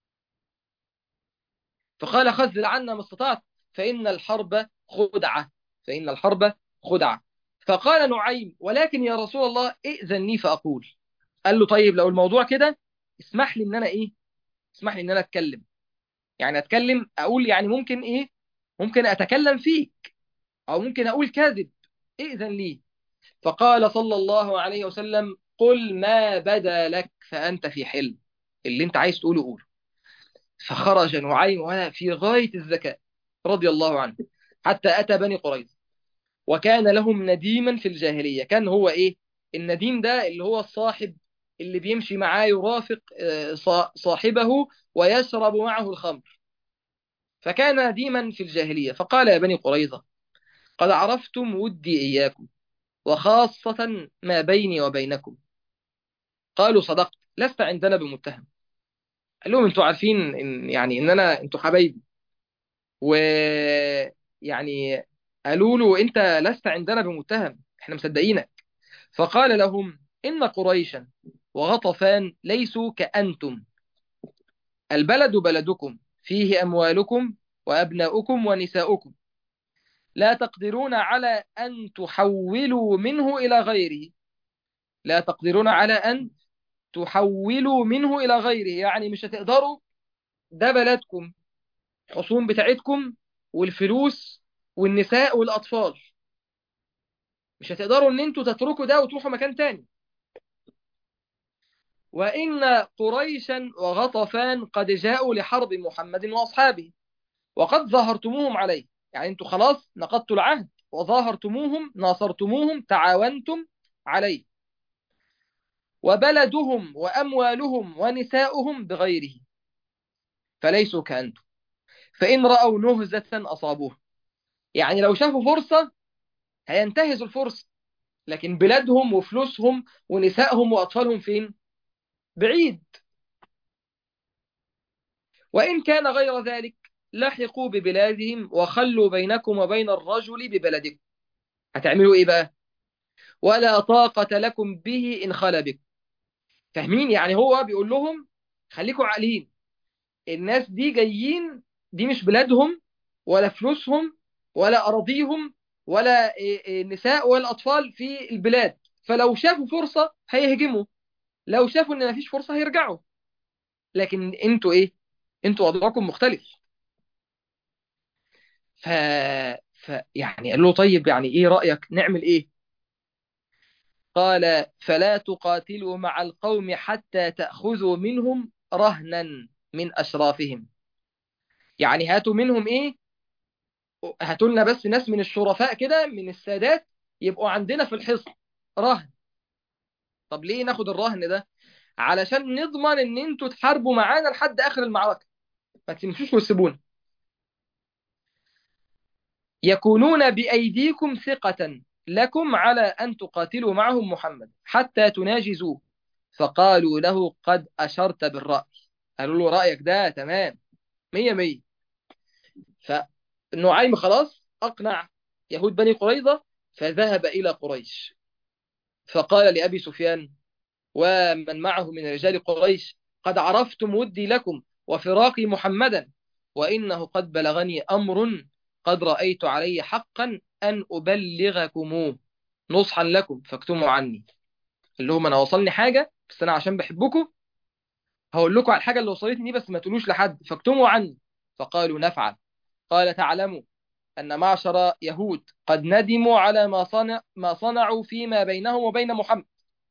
فقال خذل عنا ما استطعت فإن الحرب خدعة فإن الحرب خدعة فقال نعيم ولكن يا رسول الله ائذن لي فأقول قال له طيب لو الموضوع كده اسمح لي ان انا ايه اسمح لي ان انا اتكلم يعني اتكلم اقول يعني ممكن ايه ممكن أتكلم فيك أو ممكن أقول كاذب ائذن لي فقال صلى الله عليه وسلم قل ما بدا لك فأنت في حل اللي انت عايز تقوله قوله فخرج نعيم وهذا في غاية الذكاء رضي الله عنه حتى أتى بني قريظة وكان لهم نديما في الجاهلية كان هو إيه النديم ده اللي هو الصاحب اللي بيمشي معاه يرافق صاحبه ويشرب معه الخمر فكان نديما في الجاهلية فقال يا بني قريظة قد عرفتم ودي إياكم وخاصة ما بيني وبينكم قالوا صدقت لست عندنا بمتهم قال لهم انتوا عارفين إن يعني ان انا انتوا حبايبي ويعني قالوا له انت لست عندنا بمتهم احنا مصدقينك فقال لهم ان قريشا وغطفان ليسوا كأنتم البلد بلدكم فيه أموالكم وأبناؤكم ونساؤكم لا تقدرون على أن تحولوا منه إلى غيره لا تقدرون على أن تحولوا منه إلى غيره يعني مش هتقدروا ده بلدكم حصون بتاعتكم والفلوس والنساء والأطفال مش هتقدروا ان انتوا تتركوا ده وتروحوا مكان تاني وإن قريشا وغطفان قد جاءوا لحرب محمد وأصحابه وقد ظهرتموهم عليه يعني انتوا خلاص نقضتوا العهد وظاهرتموهم ناصرتموهم تعاونتم عليه وبلدهم وأموالهم ونساؤهم بغيره فليسوا كأنتم فإن رأوا نهزة أصابوها يعني لو شافوا فرصة هينتهزوا الفرصة لكن بلادهم وفلوسهم ونسائهم وأطفالهم فين؟ بعيد وإن كان غير ذلك لحقوا ببلادهم وخلوا بينكم وبين الرجل ببلدكم هتعملوا إيه بقى؟ ولا طاقة لكم به إن خلا بكم فاهمين يعني هو بيقول لهم خليكم عاقلين الناس دي جايين دي مش بلادهم ولا فلوسهم ولا أراضيهم ولا نساء ولا أطفال في البلاد فلو شافوا فرصة هيهجموا لو شافوا ان مفيش فرصة هيرجعوا لكن انتوا ايه انتوا وضعكم مختلف ف... ف يعني قال له طيب يعني ايه رأيك نعمل ايه قال فلا تقاتلوا مع القوم حتى تأخذوا منهم رهنا من أشرافهم يعني هاتوا منهم ايه هاتوا لنا بس ناس من الشرفاء كده من السادات يبقوا عندنا في الحصن رهن طب ليه ناخد الرهن ده علشان نضمن ان انتوا تحاربوا معانا لحد اخر المعركة ما تمشوش وتسيبونا يكونون بأيديكم ثقة لكم على أن تقاتلوا معهم محمد حتى تناجزوه فقالوا له قد أشرت بالرأي قالوا له رأيك ده تمام مية مية فنعيم خلاص أقنع يهود بني قريظة فذهب إلى قريش فقال لأبي سفيان ومن معه من رجال قريش قد عرفتم ودي لكم وفراقي محمدا وإنه قد بلغني أمر قد رأيت علي حقا أن أبلغكموه نصحا لكم فاكتموا عني اللي هم أنا وصلني حاجة بس أنا عشان بحبكم هقول لكم على الحاجة اللي وصلتني دي بس ما تقولوش لحد فاكتموا عني فقالوا نفعل قال تعلموا أن معشر يهود قد ندموا على ما صنع ما صنعوا فيما بينهم وبين محمد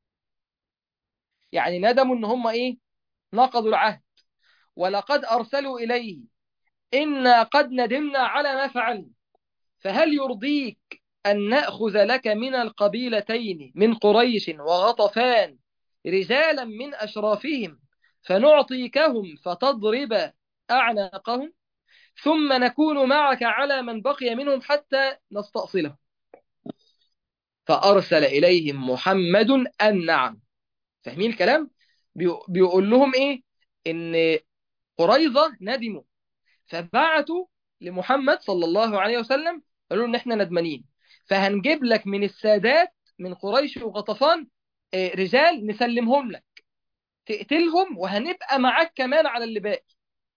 يعني ندموا ان هم ايه نقضوا العهد ولقد ارسلوا اليه انا قد ندمنا على ما فعلنا فهل يرضيك ان ناخذ لك من القبيلتين من قريش وغطفان رجالا من اشرافهم فنعطيكهم فتضرب اعناقهم ثم نكون معك على من بقي منهم حتى نستأصله فأرسل إليهم محمد أن نعم فاهمين الكلام بيقول لهم ايه ان قريظة ندموا فبعتوا لمحمد صلى الله عليه وسلم قالوا ان احنا ندمانين فهنجيب لك من السادات من قريش وغطفان رجال نسلمهم لك تقتلهم وهنبقى معاك كمان على اللي باقي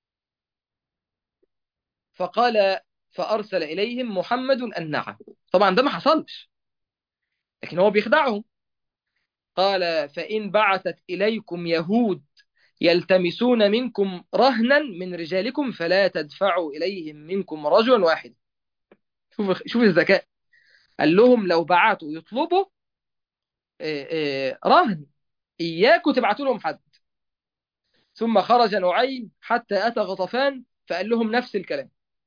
فقال فأرسل إليهم محمد النعم طبعا ده ما حصلش لكن هو بيخدعهم قال فإن بعثت إليكم يهود يلتمسون منكم رهنا من رجالكم فلا تدفعوا إليهم منكم رجلا واحد شوف شوف الذكاء قال لهم لو بعتوا يطلبوا آه، آه، رهن إياكوا تبعتوا لهم حد ثم خرج نعيم حتى أتى غطفان فقال لهم نفس الكلام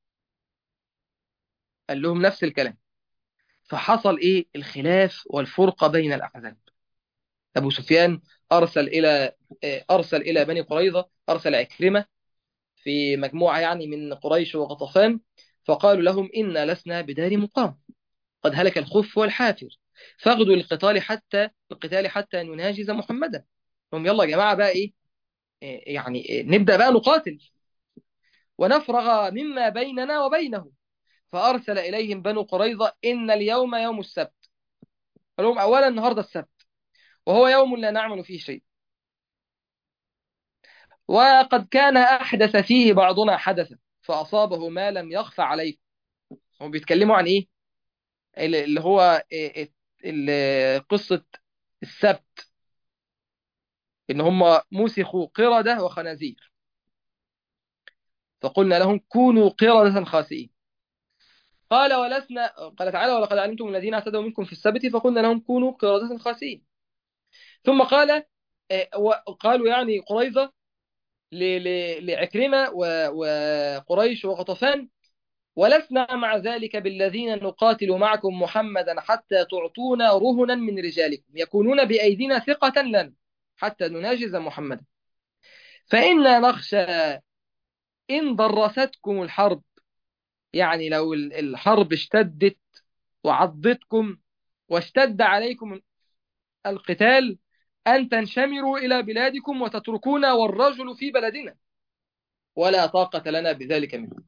قال لهم نفس الكلام فحصل إيه الخلاف والفرقة بين الأحزاب أبو سفيان أرسل إلى آه، أرسل إلى بني قريظة أرسل عكرمة في مجموعة يعني من قريش وغطفان فقالوا لهم إنا لسنا بدار مقام قد هلك الخف والحافر فاغدوا للقتال حتى القتال حتى نناجز محمدا هم يلا يا جماعة بقى إيه إيه يعني إيه نبدأ بقى نقاتل ونفرغ مما بيننا وبينه فأرسل إليهم بنو قريظة إن اليوم يوم السبت قال لهم أولا النهاردة السبت وهو يوم لا نعمل فيه شيء وقد كان أحدث فيه بعضنا حدثا فأصابه ما لم يخفى عليكم هم بيتكلموا عن إيه اللي هو إيه اللي قصة السبت إن هم مسخوا قردة وخنازير فقلنا لهم كونوا قردة خاسئين قال ولسنا قال تعالى ولقد علمتم الذين اعتدوا منكم في السبت فقلنا لهم كونوا قردة خاسئين ثم قال قالوا يعني قريظة لعكرمة وقريش وغطفان ولسنا مع ذلك بالذين نقاتل معكم محمدا حتى تعطونا رهنا من رجالكم يكونون بأيدينا ثقة لنا حتى نناجز محمدا فإنا نخشى إن ضرستكم الحرب يعني لو الحرب اشتدت وعضتكم واشتد عليكم القتال أن تنشمروا إلى بلادكم وتتركونا والرجل في بلدنا ولا طاقة لنا بذلك منه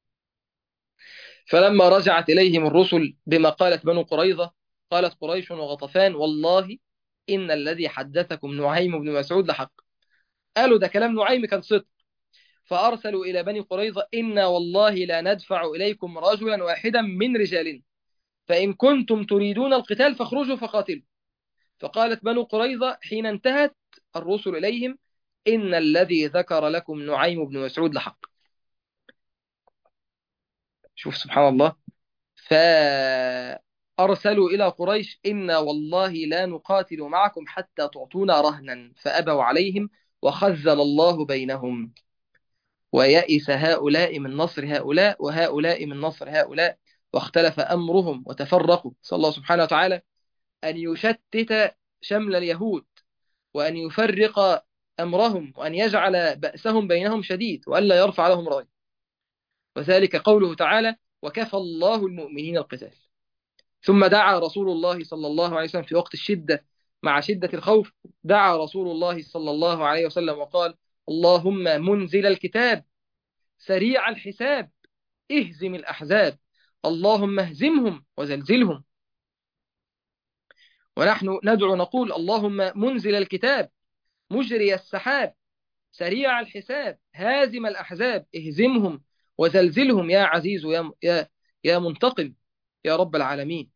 فلما رجعت إليهم الرسل بما قالت بنو قريظة قالت قريش وغطفان والله إن الذي حدثكم نعيم بن مسعود لحق قالوا ده كلام نعيم كان صدق فأرسلوا إلى بني قريظة إنا والله لا ندفع إليكم رجلا واحدا من رجالنا فإن كنتم تريدون القتال فاخرجوا فقاتلوا فقالت بنو قريظة حين انتهت الرسل إليهم إن الذي ذكر لكم نعيم بن مسعود لحق شوف سبحان الله فأرسلوا إلى قريش إنا والله لا نقاتل معكم حتى تعطونا رهنا فأبوا عليهم وخزل الله بينهم ويئس هؤلاء من نصر هؤلاء وهؤلاء من نصر هؤلاء واختلف أمرهم وتفرقوا صلى الله سبحانه وتعالى أن يشتت شمل اليهود وأن يفرق أمرهم وأن يجعل بأسهم بينهم شديد وألا يرفع لهم راية وذلك قوله تعالى وكفى الله المؤمنين القتال ثم دعا رسول الله صلى الله عليه وسلم في وقت الشدة مع شدة الخوف دعا رسول الله صلى الله عليه وسلم وقال اللهم منزل الكتاب سريع الحساب اهزم الأحزاب اللهم اهزمهم وزلزلهم ونحن ندعو نقول اللهم منزل الكتاب مجري السحاب سريع الحساب هازم الأحزاب اهزمهم وزلزلهم يا عزيز يا, يا, يا منتقم يا رب العالمين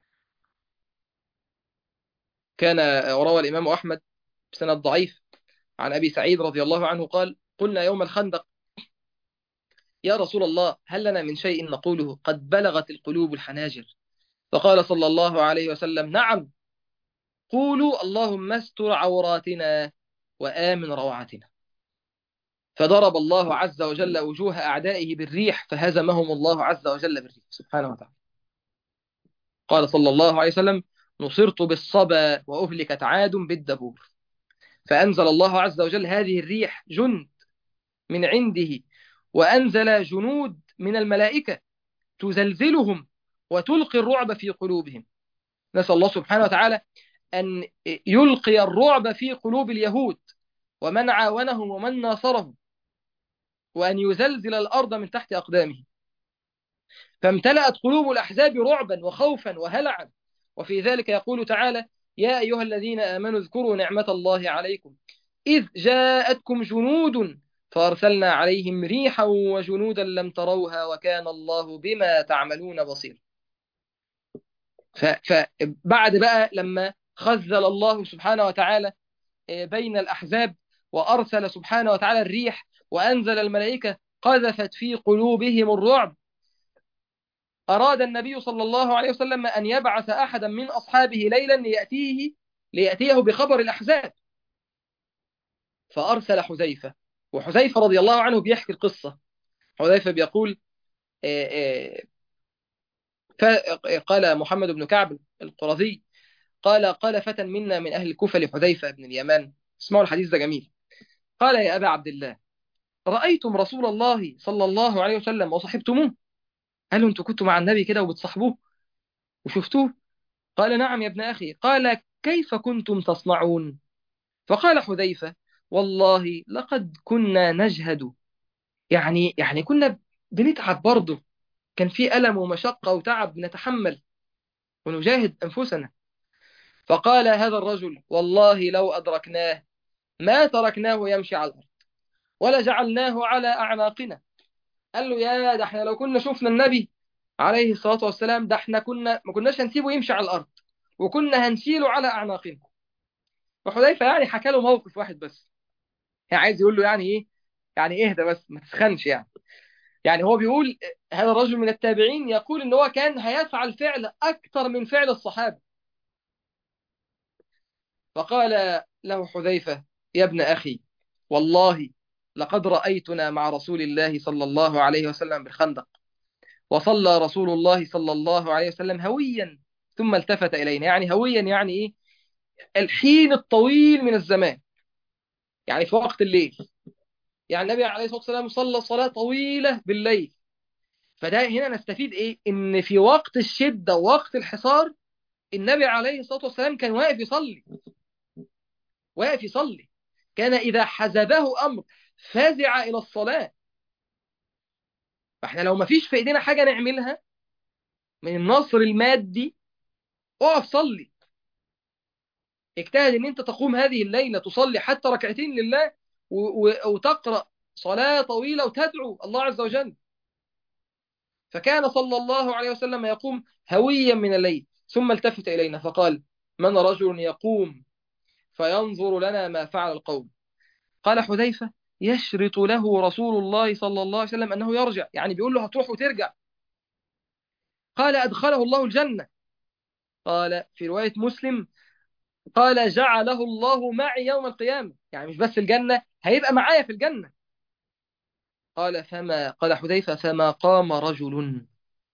كان وروى الإمام أحمد بسند ضعيف عن أبي سعيد رضي الله عنه قال قلنا يوم الخندق يا رسول الله هل لنا من شيء نقوله قد بلغت القلوب الحناجر فقال صلى الله عليه وسلم نعم قولوا اللهم استر عوراتنا وآمن روعتنا فضرب الله عز وجل وجوه أعدائه بالريح فهزمهم الله عز وجل بالريح سبحانه وتعالى قال صلى الله عليه وسلم نصرت بالصبا وأهلكت عاد بالدبور فأنزل الله عز وجل هذه الريح جند من عنده وأنزل جنود من الملائكة تزلزلهم وتلقي الرعب في قلوبهم نسأل الله سبحانه وتعالى أن يلقي الرعب في قلوب اليهود ومن عاونهم ومن ناصرهم وأن يزلزل الأرض من تحت أقدامه فامتلأت قلوب الأحزاب رعبا وخوفا وهلعا وفي ذلك يقول تعالى يا أيها الذين آمنوا اذكروا نعمة الله عليكم إذ جاءتكم جنود فأرسلنا عليهم ريحا وجنودا لم تروها وكان الله بما تعملون بصير فبعد بقى لما خزل الله سبحانه وتعالى بين الأحزاب وأرسل سبحانه وتعالى الريح وأنزل الملائكة قذفت في قلوبهم الرعب أراد النبي صلى الله عليه وسلم أن يبعث أحدا من أصحابه ليلا ليأتيه ليأتيه بخبر الأحزاب فأرسل حذيفة وحذيفة رضي الله عنه بيحكي القصة حذيفة بيقول قال محمد بن كعب القرظي قال قال فتى منا من أهل الكوفة لحذيفة بن اليمان اسمعوا الحديث ده جميل قال يا أبا عبد الله رأيتم رسول الله صلى الله عليه وسلم وصحبتموه قالوا انتوا كنتوا مع النبي كده وبتصحبوه وشفتوه قال نعم يا ابن أخي قال كيف كنتم تصنعون فقال حذيفة والله لقد كنا نجهد يعني يعني كنا بنتعب برضه كان في ألم ومشقة وتعب نتحمل ونجاهد أنفسنا فقال هذا الرجل والله لو أدركناه ما تركناه يمشي على الأرض ولا جعلناه على أعناقنا قال له يا ده احنا لو كنا شفنا النبي عليه الصلاة والسلام ده احنا كنا ما كناش هنسيبه يمشي على الأرض وكنا هنشيله على أعناقنا فحذيفة يعني حكى له موقف واحد بس يعني عايز يقول له يعني ايه يعني اهدى بس ما تسخنش يعني يعني هو بيقول هذا الرجل من التابعين يقول ان هو كان هيفعل فعل اكثر من فعل الصحابه فقال له حذيفه يا ابن اخي والله لقد رايتنا مع رسول الله صلى الله عليه وسلم بالخندق وصلى رسول الله صلى الله عليه وسلم هويا ثم التفت الينا يعني هويا يعني ايه الحين الطويل من الزمان يعني في وقت الليل يعني النبي عليه الصلاة والسلام صلى صلاة طويلة بالليل فده هنا نستفيد ايه ان في وقت الشدة ووقت الحصار النبي عليه الصلاة والسلام كان واقف يصلي واقف يصلي كان إذا حزبه أمر فازع إلى الصلاة فاحنا لو ما فيش في ايدينا حاجة نعملها من النصر المادي اقف صلي اجتهد ان انت تقوم هذه الليلة تصلي حتى ركعتين لله وتقرأ صلاة طويلة وتدعو الله عز وجل فكان صلى الله عليه وسلم يقوم هويا من الليل ثم التفت إلينا فقال من رجل يقوم فينظر لنا ما فعل القوم قال حذيفة يشرط له رسول الله صلى الله عليه وسلم أنه يرجع يعني بيقول له هتروح وترجع قال أدخله الله الجنة قال في رواية مسلم قال جعله الله معي يوم القيامة يعني مش بس الجنة هيبقى معايا في الجنة قال فما قال حذيفة فما قام رجل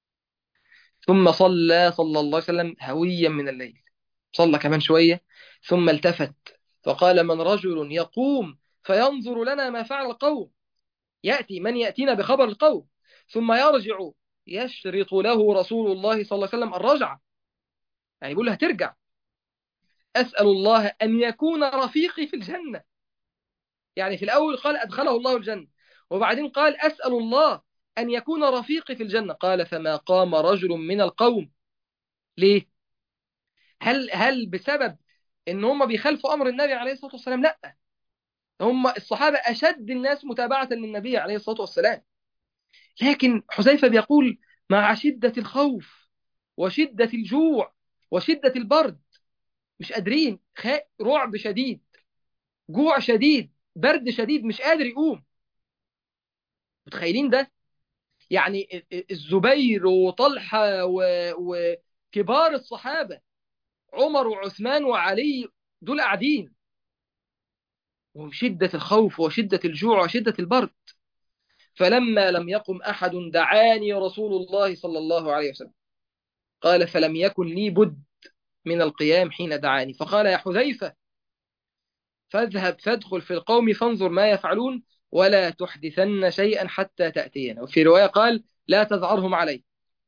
ثم صلى صلى الله عليه وسلم هويا من الليل صلى كمان شوية ثم التفت فقال من رجل يقوم فينظر لنا ما فعل القوم يأتي من يأتينا بخبر القوم ثم يرجع يشرط له رسول الله صلى الله عليه وسلم الرجعة يعني يقول له هترجع أسأل الله أن يكون رفيقي في الجنة يعني في الأول قال أدخله الله الجنة وبعدين قال أسأل الله أن يكون رفيقي في الجنة قال فما قام رجل من القوم ليه هل هل بسبب ان هم بيخالفوا امر النبي عليه الصلاه والسلام لا هم الصحابه اشد الناس متابعه للنبي عليه الصلاه والسلام لكن حذيفه بيقول مع شده الخوف وشده الجوع وشده البرد مش قادرين رعب شديد جوع شديد برد شديد مش قادر يقوم متخيلين ده يعني الزبير وطلحة وكبار الصحابة عمر وعثمان وعلي دول قاعدين وشدة الخوف وشدة الجوع وشدة البرد فلما لم يقم أحد دعاني رسول الله صلى الله عليه وسلم قال فلم يكن لي بد من القيام حين دعاني فقال يا حذيفة فاذهب فادخل في القوم فانظر ما يفعلون ولا تحدثن شيئا حتى تأتينا وفي رواية قال لا تذعرهم علي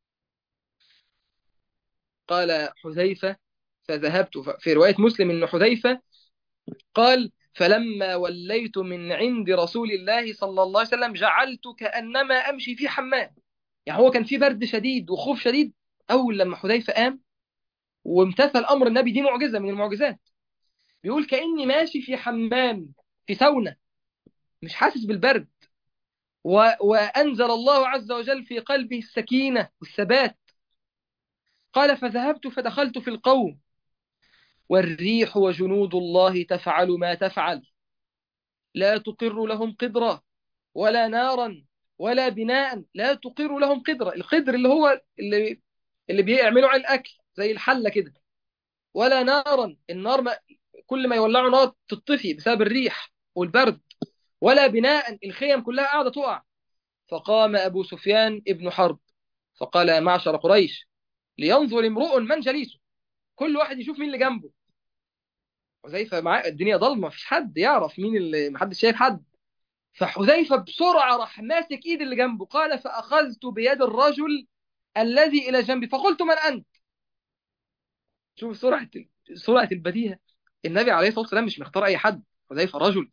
قال حذيفة فذهبت في رواية مسلم أن حذيفة قال فلما وليت من عند رسول الله صلى الله عليه وسلم جعلت كأنما أمشي في حمام يعني هو كان في برد شديد وخوف شديد أول لما حذيفة قام وامتثل أمر النبي دي معجزة من المعجزات بيقول كأني ماشي في حمام في سونة مش حاسس بالبرد و... وأنزل الله عز وجل في قلبه السكينة والثبات قال فذهبت فدخلت في القوم والريح وجنود الله تفعل ما تفعل لا تقر لهم قدرا ولا نارا ولا بناء لا تقر لهم قدرة القدر اللي هو اللي اللي بيعملوا على الأكل زي الحلة كده ولا نارا النار ما كل ما يولعوا نار تطفي بسبب الريح والبرد ولا بناء الخيم كلها قاعدة تقع فقام أبو سفيان ابن حرب فقال يا معشر قريش لينظر امرؤ من جليسه كل واحد يشوف مين اللي جنبه حذيفة معاه الدنيا ضلمة مفيش حد يعرف مين اللي محدش شايف حد فحذيفة بسرعة راح ماسك ايد اللي جنبه قال فأخذت بيد الرجل الذي إلى جنبي فقلت من أنت شوف سرعة سرعة البديهة النبي عليه الصلاة والسلام مش مختار أي حد حذيفة رجل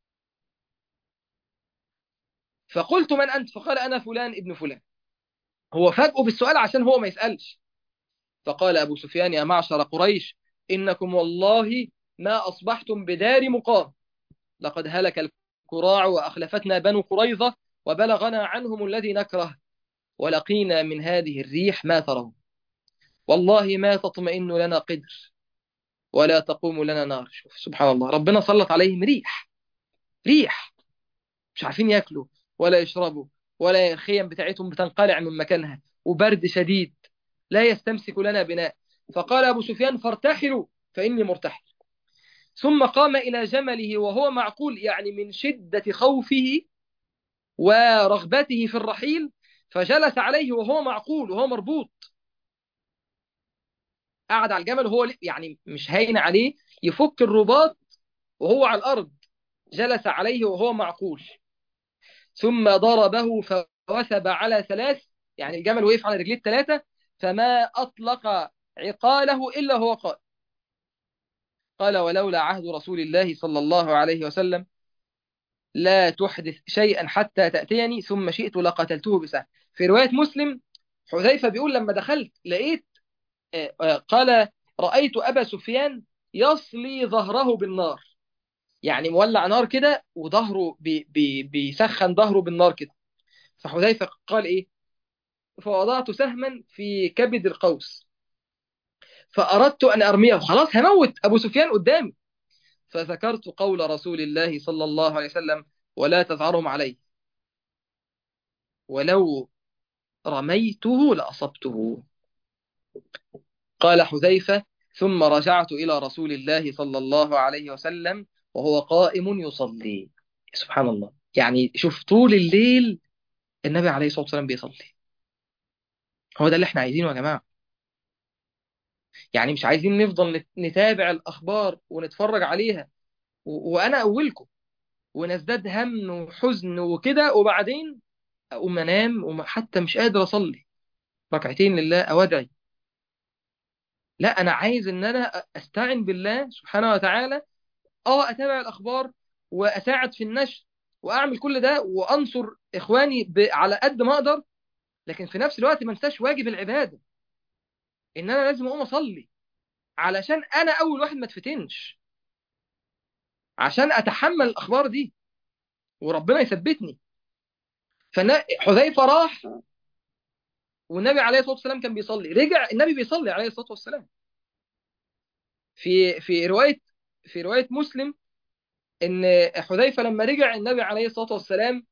فقلت من أنت فقال أنا فلان ابن فلان هو فاجئه بالسؤال عشان هو ما يسألش فقال أبو سفيان يا معشر قريش إنكم والله ما أصبحتم بدار مقام لقد هلك الكراع وأخلفتنا بنو قريظة وبلغنا عنهم الذي نكره ولقينا من هذه الريح ما ترون والله ما تطمئن لنا قدر ولا تقوم لنا نار شوف سبحان الله ربنا سلط عليهم ريح ريح مش عارفين ياكلوا ولا يشربوا ولا الخيم بتاعتهم بتنقلع من مكانها وبرد شديد لا يستمسك لنا بناء فقال أبو سفيان فارتحلوا فإني مرتحل ثم قام إلى جمله وهو معقول يعني من شدة خوفه ورغبته في الرحيل فجلس عليه وهو معقول وهو مربوط قعد على الجمل وهو يعني مش هين عليه يفك الرباط وهو على الأرض جلس عليه وهو معقول ثم ضربه فوثب على ثلاث يعني الجمل وقف على رجليه الثلاثة فما أطلق عقاله إلا هو قال قال ولولا عهد رسول الله صلى الله عليه وسلم لا تحدث شيئا حتى تأتيني ثم شئت لقتلته بسهم في رواية مسلم حذيفة بيقول لما دخلت لقيت قال رأيت أبا سفيان يصلي ظهره بالنار يعني مولع نار كده وظهره بي بي بيسخن ظهره بالنار كده فحذيفة قال إيه فوضعت سهما في كبد القوس فأردت أن أرميه خلاص هموت أبو سفيان قدامي فذكرت قول رسول الله صلى الله عليه وسلم ولا تذعرهم علي ولو رميته لأصبته قال حذيفة ثم رجعت إلى رسول الله صلى الله عليه وسلم وهو قائم يصلي سبحان الله يعني شوف طول الليل النبي عليه الصلاة والسلام بيصلي هو ده اللي احنا عايزينه يا جماعة يعني مش عايزين نفضل نتابع الأخبار ونتفرج عليها و... وأنا أولكم ونزداد هم وحزن وكده وبعدين أقوم أنام وحتى مش قادر أصلي ركعتين لله أو أدعي لا أنا عايز إن أنا أستعن بالله سبحانه وتعالى اه اتابع الاخبار واساعد في النشر واعمل كل ده وانصر اخواني ب... على قد ما اقدر لكن في نفس الوقت ما انساش واجب العباده ان انا لازم اقوم اصلي علشان انا اول واحد ما اتفتنش عشان اتحمل الاخبار دي وربنا يثبتني فحذيفه راح والنبي عليه الصلاه والسلام كان بيصلي رجع النبي بيصلي عليه الصلاه والسلام في في روايه في رواية مسلم إن حذيفة لما رجع النبي عليه الصلاة والسلام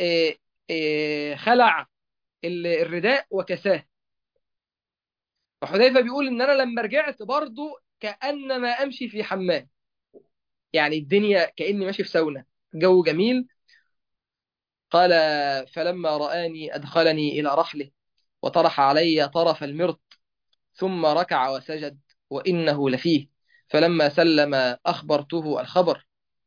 خلع الرداء وكساه فحذيفة بيقول إن أنا لما رجعت برضو كأنما أمشي في حمام يعني الدنيا كأني ماشي في ساونا جو جميل قال فلما رآني أدخلني إلى رحله وطرح علي طرف المرط ثم ركع وسجد وإنه لفيه فلما سلم أخبرته الخبر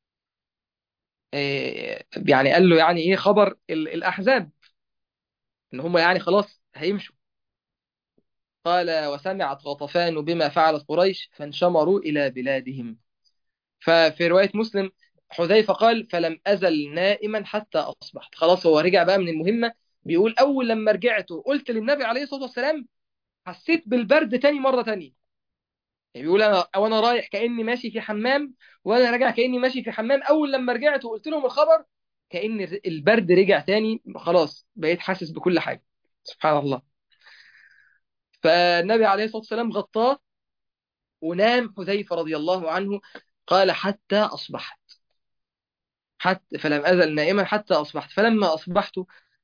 يعني قال له يعني إيه خبر الأحزاب إن هم يعني خلاص هيمشوا قال وسمعت غطفان بما فعلت قريش فانشمروا إلى بلادهم ففي رواية مسلم حذيفة قال فلم أزل نائما حتى أصبحت خلاص هو رجع بقى من المهمة بيقول أول لما رجعت وقلت للنبي عليه الصلاة والسلام حسيت بالبرد تاني مرة تانية يعني بيقول انا وانا رايح كاني ماشي في حمام وانا راجع كاني ماشي في حمام اول لما رجعت وقلت لهم الخبر كان البرد رجع تاني خلاص بقيت حاسس بكل حاجه سبحان الله فالنبي عليه الصلاه والسلام غطاه ونام حذيفه رضي الله عنه قال حتى اصبحت حتى فلم ازل نائما حتى اصبحت فلما اصبحت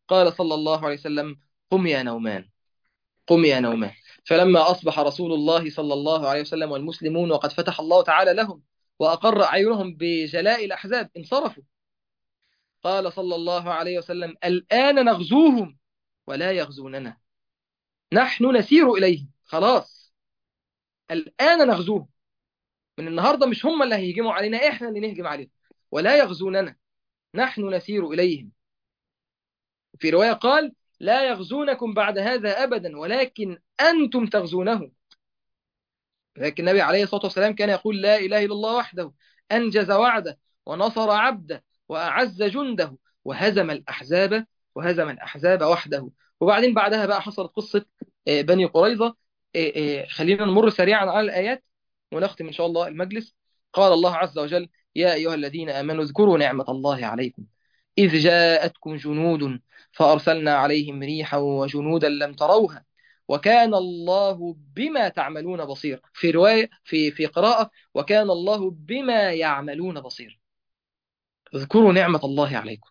قال صلى الله عليه وسلم قم يا نومان قم يا نومان فلما أصبح رسول الله صلى الله عليه وسلم والمسلمون وقد فتح الله تعالى لهم وأقر أعينهم بجلاء الأحزاب انصرفوا قال صلى الله عليه وسلم الآن نغزوهم ولا يغزوننا نحن نسير إليهم خلاص الآن نغزوهم من النهاردة مش هم اللي هيهجموا علينا إحنا اللي نهجم عليهم ولا يغزوننا نحن نسير إليهم في رواية قال لا يغزونكم بعد هذا أبدا ولكن أنتم تغزونهم لكن النبي عليه الصلاة والسلام كان يقول لا إله إلا الله وحده أنجز وعده ونصر عبده وأعز جنده وهزم الأحزاب وهزم الأحزاب وحده وبعدين بعدها بقى حصلت قصة بني قريظة خلينا نمر سريعا على الآيات ونختم إن شاء الله المجلس قال الله عز وجل يا أيها الذين آمنوا اذكروا نعمة الله عليكم إذ جاءتكم جنود فأرسلنا عليهم ريحا وجنودا لم تروها وكان الله بما تعملون بصير في رواية في في قراءة وكان الله بما يعملون بصير اذكروا نعمة الله عليكم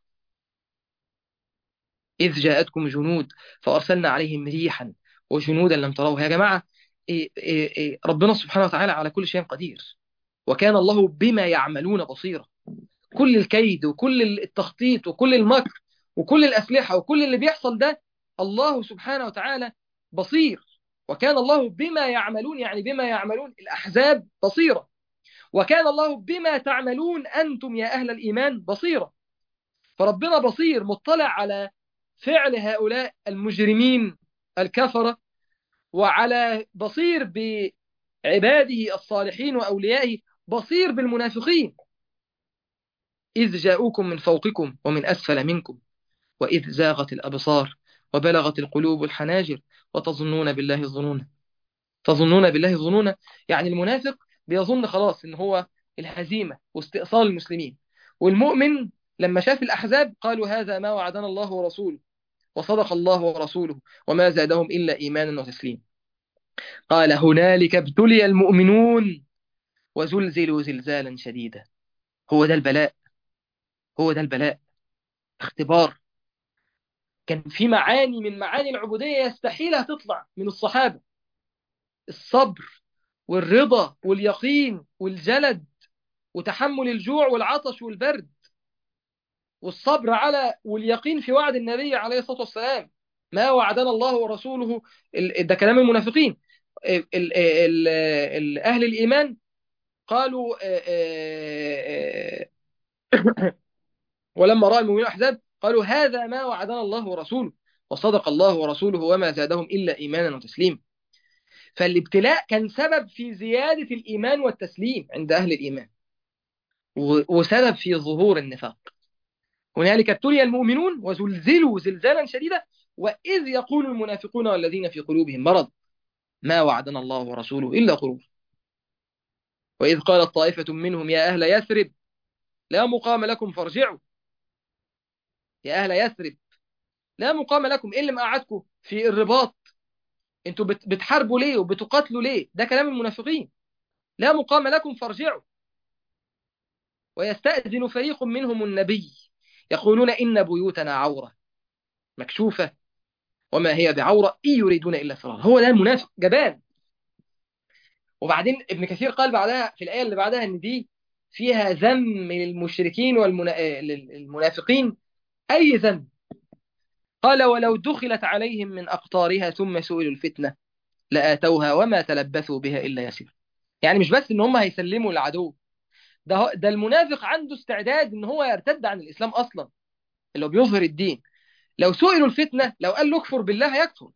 إذ جاءتكم جنود فأرسلنا عليهم ريحا وجنودا لم تروها يا جماعة إيه إيه إيه ربنا سبحانه وتعالى على كل شيء قدير وكان الله بما يعملون بصيرا كل الكيد وكل التخطيط وكل المكر وكل الأسلحة وكل اللي بيحصل ده الله سبحانه وتعالى بصير وكان الله بما يعملون يعني بما يعملون الأحزاب بصيرة وكان الله بما تعملون أنتم يا أهل الإيمان بصيرة فربنا بصير مطلع على فعل هؤلاء المجرمين الكفرة وعلى بصير بعباده الصالحين وأوليائه بصير بالمنافقين إذ جاءوكم من فوقكم ومن أسفل منكم وإذ زاغت الأبصار وبلغت القلوب الحناجر وتظنون بالله الظنون تظنون بالله الظنون يعني المنافق بيظن خلاص إن هو الهزيمة واستئصال المسلمين والمؤمن لما شاف الأحزاب قالوا هذا ما وعدنا الله ورسوله وصدق الله ورسوله وما زادهم إلا إيمانا وتسليما قال هنالك ابتلي المؤمنون وزلزلوا زلزالا شديدا هو ده البلاء هو ده البلاء اختبار كان في معاني من معاني العبودية يستحيل هتطلع من الصحابة الصبر والرضا واليقين والجلد وتحمل الجوع والعطش والبرد والصبر على واليقين في وعد النبي عليه الصلاة والسلام ما وعدنا الله ورسوله ده كلام المنافقين ال ال ال ال أهل الإيمان قالوا ولما رأى المؤمنون الأحزاب قالوا هذا ما وعدنا الله ورسوله وصدق الله ورسوله وما زادهم إلا إيمانا وتسليما فالابتلاء كان سبب في زيادة الإيمان والتسليم عند أهل الإيمان وسبب في ظهور النفاق هنالك ابتلي المؤمنون وزلزلوا زلزالا شديدا وإذ يقول المنافقون والذين في قلوبهم مرض ما وعدنا الله ورسوله إلا غرور وإذ قالت طائفة منهم يا أهل يثرب لا مقام لكم فارجعوا يا أهل يثرب لا مقام لكم إيه اللي مقعدكم في الرباط انتوا بتحاربوا ليه وبتقاتلوا ليه ده كلام المنافقين لا مقام لكم فارجعوا ويستأذن فريق منهم النبي يقولون إن بيوتنا عورة مكشوفة وما هي بعورة إن يريدون إلا فرارا هو ده المنافق جبان وبعدين ابن كثير قال بعدها في الآية اللي بعدها إن دي فيها ذم للمشركين والمنافقين أي ذنب قال ولو دخلت عليهم من أقطارها ثم سئلوا الفتنة لآتوها وما تلبثوا بها إلا يسير يعني مش بس إن هم هيسلموا العدو ده, ده المنافق عنده استعداد إن هو يرتد عن الإسلام أصلا اللي هو بيظهر الدين لو سئلوا الفتنة لو قال له اكفر بالله هيكفر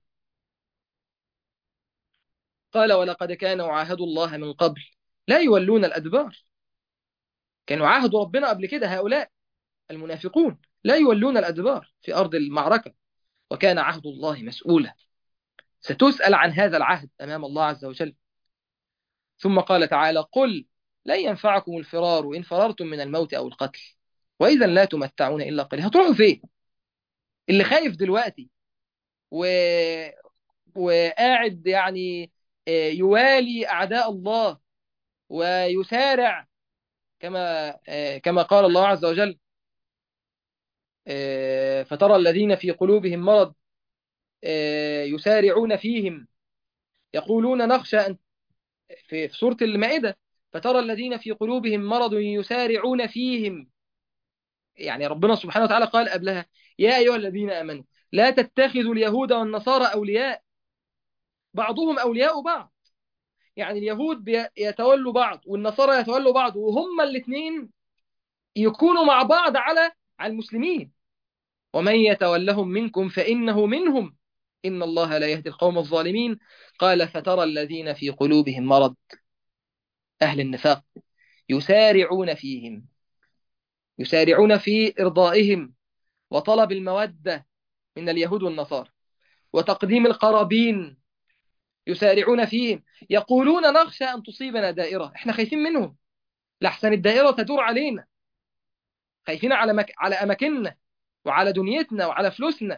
قال ولقد كانوا عاهدوا الله من قبل لا يولون الأدبار كانوا عاهدوا ربنا قبل كده هؤلاء المنافقون لا يولون الأدبار في أرض المعركة وكان عهد الله مسؤولا ستسأل عن هذا العهد أمام الله عز وجل ثم قال تعالى قل لن ينفعكم الفرار إن فررتم من الموت أو القتل وإذا لا تمتعون إلا قليلا هتروحوا فين اللي خايف دلوقتي و... وقاعد يعني يوالي أعداء الله ويسارع كما كما قال الله عز وجل آه، فترى الذين في قلوبهم مرض آه، يسارعون فيهم يقولون نخشى أن في في سورة المائدة فترى الذين في قلوبهم مرض يسارعون فيهم يعني ربنا سبحانه وتعالى قال قبلها يا أيها الذين آمنوا لا تتخذوا اليهود والنصارى أولياء بعضهم أولياء بعض يعني اليهود بي- يتولوا بعض والنصارى يتولوا بعض وهم الاثنين يكونوا مع بعض على على المسلمين ومن يتولهم منكم فإنه منهم إن الله لا يهدي القوم الظالمين قال فترى الذين في قلوبهم مرض أهل النفاق يسارعون فيهم يسارعون في إرضائهم وطلب المودة من اليهود والنصارى وتقديم القرابين يسارعون فيهم يقولون نخشى أن تصيبنا دائرة احنا خايفين منهم لحسن الدائرة تدور علينا خايفين على مك... على أماكننا وعلى دنيتنا وعلى فلوسنا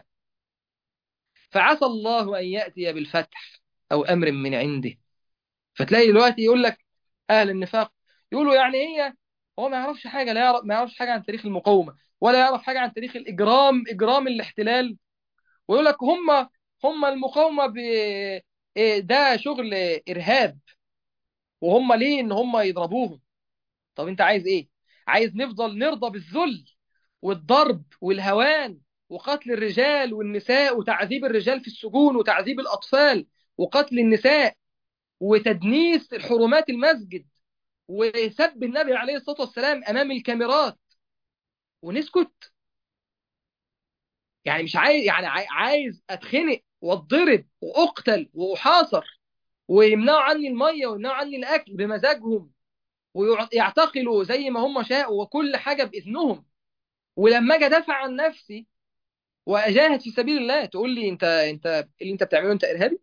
فعسى الله أن يأتي بالفتح أو أمر من عنده فتلاقي دلوقتي يقول لك أهل النفاق يقولوا يعني هي هو ما يعرفش حاجة لا يعرف ما يعرفش حاجة عن تاريخ المقاومة ولا يعرف حاجة عن تاريخ الإجرام إجرام الاحتلال ويقول لك هم هم المقاومة ب... إيه ده شغل إرهاب وهم ليه إن هم يضربوهم طب أنت عايز إيه؟ عايز نفضل نرضى بالذل والضرب والهوان وقتل الرجال والنساء وتعذيب الرجال في السجون وتعذيب الأطفال وقتل النساء وتدنيس حرمات المسجد وسب النبي عليه الصلاة والسلام أمام الكاميرات ونسكت يعني مش عايز يعني عاي- عايز أتخنق واتضرب وأقتل وأحاصر ويمنعوا عني المية ويمنعوا عني الأكل بمزاجهم ويعتقلوا زي ما هم شاءوا وكل حاجة بإذنهم ولما أجي أدافع عن نفسي وأجاهد في سبيل الله تقول لي أنت أنت اللي أنت بتعمله أنت إرهابي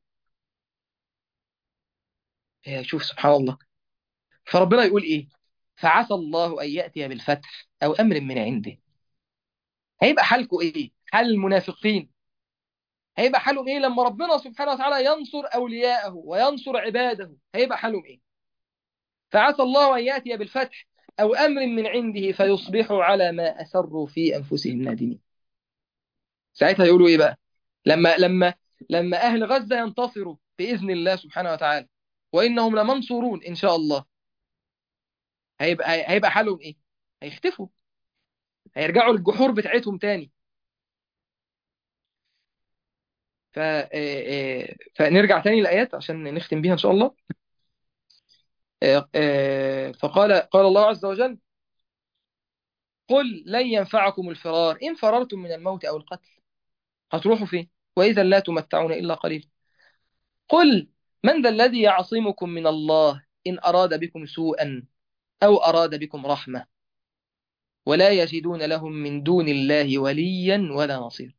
هي شوف سبحان الله فربنا يقول إيه فعسى الله أن يأتي بالفتح أو أمر من عنده هيبقى حالكم إيه حال المنافقين هيبقى حالهم إيه لما ربنا سبحانه وتعالى ينصر أولياءه وينصر عباده هيبقى حالهم إيه فعسى الله أن يأتي بالفتح أو أمر من عنده فيصبحوا على ما أسروا في أنفسهم نادمين ساعتها يقولوا إيه بقى لما لما لما أهل غزة ينتصروا بإذن الله سبحانه وتعالى وإنهم لمنصورون إن شاء الله هيبقى هيبقى حالهم إيه هيختفوا هيرجعوا للجحور بتاعتهم تاني ف... آه، آه، فنرجع تاني الآيات عشان نختم بيها إن شاء الله آه، آه، فقال قال الله عز وجل قل لن ينفعكم الفرار إن فررتم من الموت أو القتل هتروحوا فين وإذا لا تمتعون إلا قليلا قل من ذا الذي يعصمكم من الله إن أراد بكم سوءا أو أراد بكم رحمة ولا يجدون لهم من دون الله وليا ولا نصير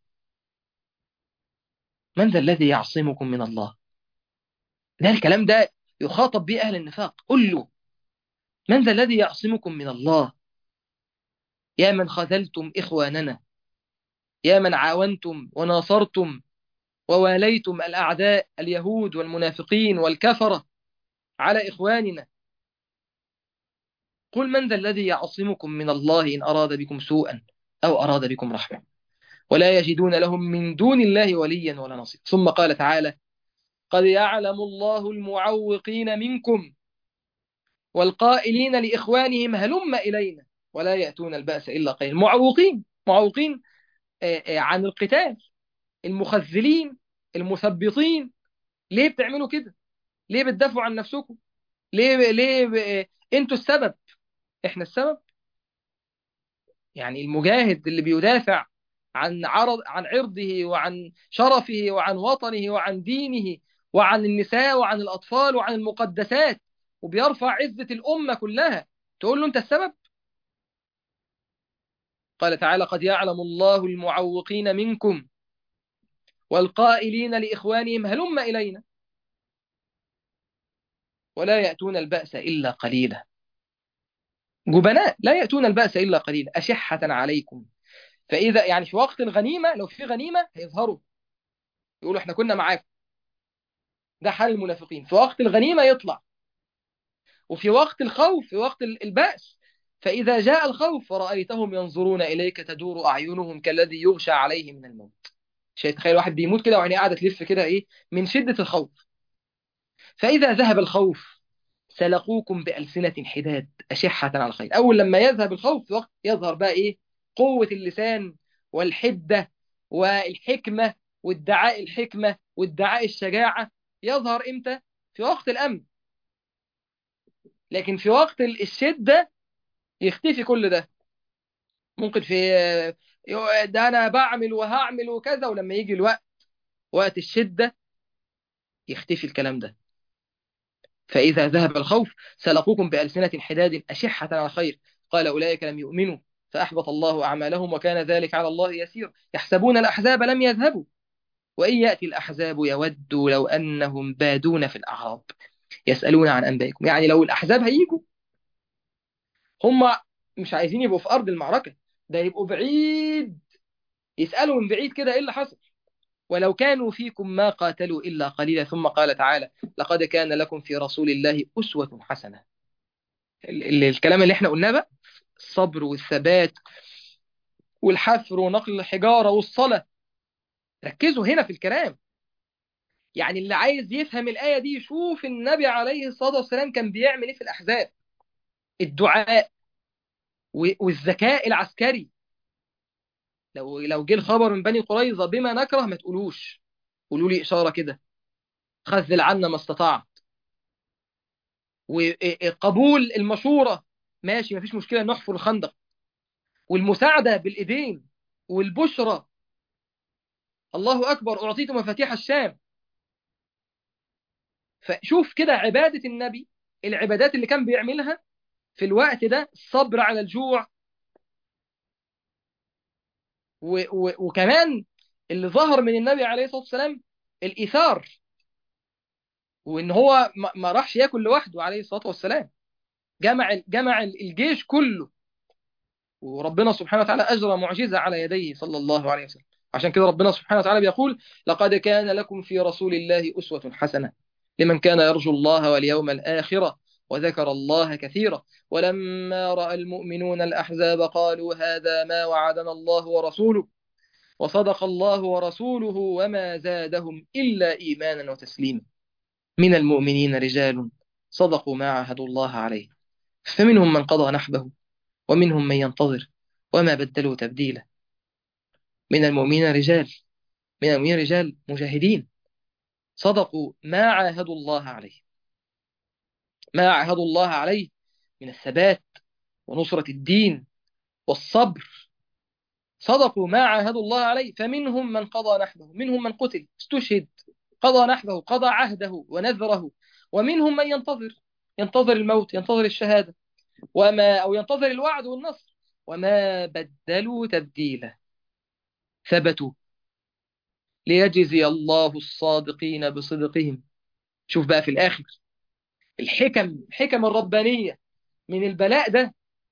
من ذا الذي يعصمكم من الله ده الكلام ده يخاطب به أهل النفاق قل له من ذا الذي يعصمكم من الله يا من خذلتم إخواننا يا من عاونتم وناصرتم وواليتم الأعداء اليهود والمنافقين والكفرة على إخواننا قل من ذا الذي يعصمكم من الله إن أراد بكم سوءا أو أراد بكم رحمة ولا يجدون لهم من دون الله وليا ولا نصير ثم قال تعالى قد يعلم الله المعوقين منكم والقائلين لإخوانهم هلم إلينا ولا يأتون البأس إلا قليل معوقين معوقين آه، آه، عن القتال المخذلين المثبطين ليه بتعملوا كده ليه بتدافعوا عن نفسكم ليه ليه ب... انتوا السبب احنا السبب يعني المجاهد اللي بيدافع عن عرض عن عرضه وعن شرفه وعن وطنه وعن دينه وعن النساء وعن الأطفال وعن المقدسات وبيرفع عزة الأمة كلها تقول له أنت السبب قال تعالى قد يعلم الله المعوقين منكم والقائلين لإخوانهم هلم إلينا ولا يأتون البأس إلا قليلا جبناء لا يأتون البأس إلا قليلا أشحة عليكم فإذا يعني في وقت الغنيمة لو في غنيمة هيظهروا يقولوا احنا كنا معاكم ده حال المنافقين في وقت الغنيمة يطلع وفي وقت الخوف في وقت البأس فإذا جاء الخوف فرأيتهم ينظرون إليك تدور أعينهم كالذي يغشى عليه من الموت شيء تخيل واحد بيموت كده وعينيه قاعدة تلف كده إيه من شدة الخوف فإذا ذهب الخوف سلقوكم بألسنة حداد أشحة على الخير أول لما يذهب الخوف وقت يظهر بقى إيه قوة اللسان والحدة والحكمة وادعاء الحكمة وادعاء الشجاعة يظهر إمتى في وقت الأمن لكن في وقت الشدة يختفي كل ده ممكن في ده أنا بعمل وهعمل وكذا ولما يجي الوقت وقت الشدة يختفي الكلام ده فإذا ذهب الخوف سلقوكم بألسنة حداد أشحة على الخير قال أولئك لم يؤمنوا فأحبط الله أعمالهم وكان ذلك على الله يسير يحسبون الأحزاب لم يذهبوا وإن يأتي الأحزاب يودوا لو أنهم بادون في الأعراب يسألون عن أنبائكم يعني لو الأحزاب هيجوا هم مش عايزين يبقوا في أرض المعركة ده يبقوا بعيد يسألوا من بعيد كده إيه اللي حصل ولو كانوا فيكم ما قاتلوا إلا قليلا ثم قال تعالى لقد كان لكم في رسول الله أسوة حسنة ال- الكلام اللي احنا قلناه بقى الصبر والثبات والحفر ونقل الحجارة والصلاة ركزوا هنا في الكلام يعني اللي عايز يفهم الآية دي يشوف النبي عليه الصلاة والسلام كان بيعمل ايه في الأحزاب الدعاء والذكاء العسكري لو لو جه الخبر من بني قريظة بما نكره ما تقولوش قولوا لي إشارة كده خذل عنا ما استطعت وقبول المشورة ماشي مفيش مشكلة نحفر الخندق والمساعدة بالإيدين والبشرة الله أكبر أعطيت مفاتيح الشام فشوف كده عبادة النبي العبادات اللي كان بيعملها في الوقت ده الصبر على الجوع و و وكمان اللي ظهر من النبي عليه الصلاة والسلام الإيثار وإن هو ما ما راحش ياكل لوحده عليه الصلاة والسلام جمع جمع الجيش كله وربنا سبحانه وتعالى أجرى معجزة على يديه صلى الله عليه وسلم عشان كده ربنا سبحانه وتعالى بيقول لقد كان لكم في رسول الله أسوة حسنة لمن كان يرجو الله واليوم الآخرة وذكر الله كثيرا ولما رأى المؤمنون الأحزاب قالوا هذا ما وعدنا الله ورسوله وصدق الله ورسوله وما زادهم إلا إيمانا وتسليما من المؤمنين رجال صدقوا ما عاهدوا الله عليه فمنهم من قضى نحبه ومنهم من ينتظر وما بدلوا تبديلا من المؤمنين رجال من المؤمنين رجال مجاهدين صدقوا ما عاهدوا الله عليه ما عاهدوا الله عليه من الثبات ونصرة الدين والصبر صدقوا ما عاهدوا الله عليه فمنهم من قضى نحبه منهم من قتل استشهد قضى نحبه قضى عهده ونذره ومنهم من ينتظر ينتظر الموت ينتظر الشهادة وما أو ينتظر الوعد والنصر وما بدلوا تبديلا ثبتوا ليجزي الله الصادقين بصدقهم شوف بقى في الآخر الحكم الحكم الربانية من البلاء ده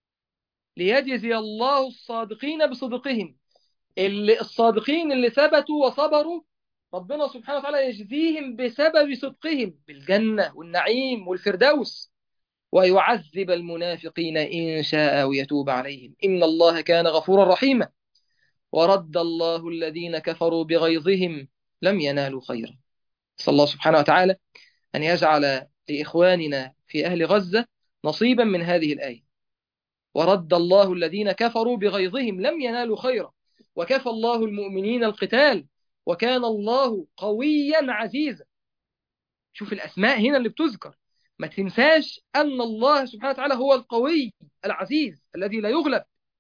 ليجزي الله الصادقين بصدقهم اللي الصادقين اللي ثبتوا وصبروا ربنا سبحانه وتعالى يجزيهم بسبب صدقهم بالجنة والنعيم والفردوس ويعذب المنافقين إن شاء ويتوب عليهم إن الله كان غفورا رحيما ورد الله الذين كفروا بغيظهم لم ينالوا خيرا صلى الله سبحانه وتعالى أن يجعل لإخواننا في أهل غزة نصيبا من هذه الآية ورد الله الذين كفروا بغيظهم لم ينالوا خيرا وكفى الله المؤمنين القتال وكان الله قويا عزيزا شوف الأسماء هنا اللي بتذكر ما تنساش أن الله سبحانه وتعالى هو القوي العزيز الذي لا يغلب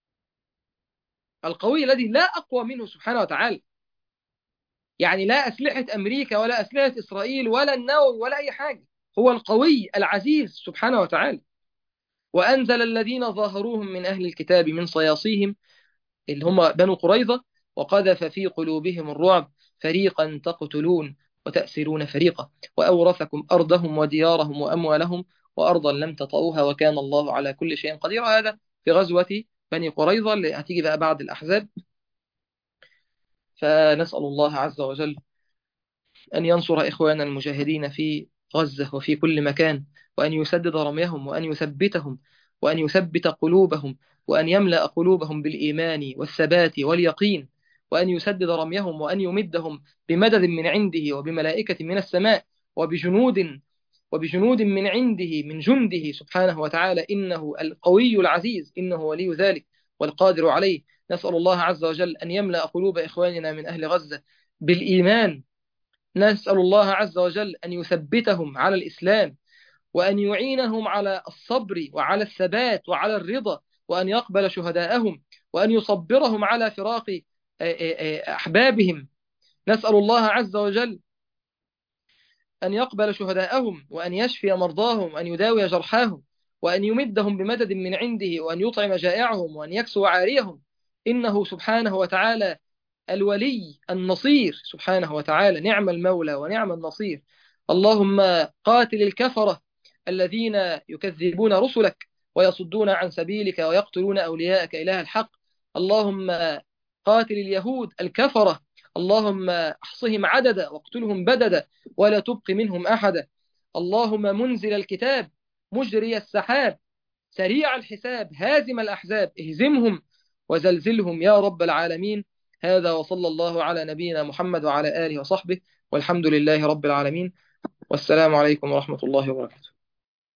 القوي الذي لا أقوى منه سبحانه وتعالى يعني لا أسلحة أمريكا ولا أسلحة إسرائيل ولا النووي ولا أي حاجة هو القوي العزيز سبحانه وتعالى وأنزل الذين ظاهروهم من أهل الكتاب من صياصيهم اللي هم بنو قريظة وقذف في قلوبهم الرعب فريقا تقتلون وتأسرون فريقا وأورثكم أرضهم وديارهم وأموالهم وأرضا لم تطئوها وكان الله على كل شيء قدير هذا في غزوة بني قريظة اللي هتيجي بقى بعد الأحزاب فنسأل الله عز وجل أن ينصر إخوان المجاهدين في غزة وفي كل مكان وأن يسدد رميهم وأن يثبتهم وأن يثبت قلوبهم وأن يملأ قلوبهم بالإيمان والثبات واليقين وأن يسدد رميهم وأن يمدهم بمدد من عنده وبملائكة من السماء وبجنود وبجنود من عنده من جنده سبحانه وتعالى إنه القوي العزيز إنه ولي ذلك والقادر عليه نسأل الله عز وجل أن يملأ قلوب إخواننا من أهل غزة بالإيمان نسأل الله عز وجل أن يثبتهم على الإسلام وأن يعينهم على الصبر وعلى الثبات وعلى الرضا وأن يقبل شهداءهم وأن يصبرهم على فراق أحبابهم نسأل الله عز وجل أن يقبل شهداءهم وأن يشفي مرضاهم وأن يداوي جرحاهم وأن يمدهم بمدد من عنده وأن يطعم جائعهم وأن يكسو عاريهم إنه سبحانه وتعالى الولي النصير سبحانه وتعالى نعم المولى ونعم النصير اللهم قاتل الكفرة الذين يكذبون رسلك ويصدون عن سبيلك ويقتلون أولياءك إله الحق اللهم قاتل اليهود الكفرة اللهم احصهم عددا واقتلهم بددا ولا تبق منهم أحدا اللهم منزل الكتاب مجري السحاب سريع الحساب هازم الأحزاب اهزمهم وزلزلهم يا رب العالمين هذا وصلى الله على نبينا محمد وعلى آله وصحبه والحمد لله رب العالمين والسلام عليكم ورحمة الله وبركاته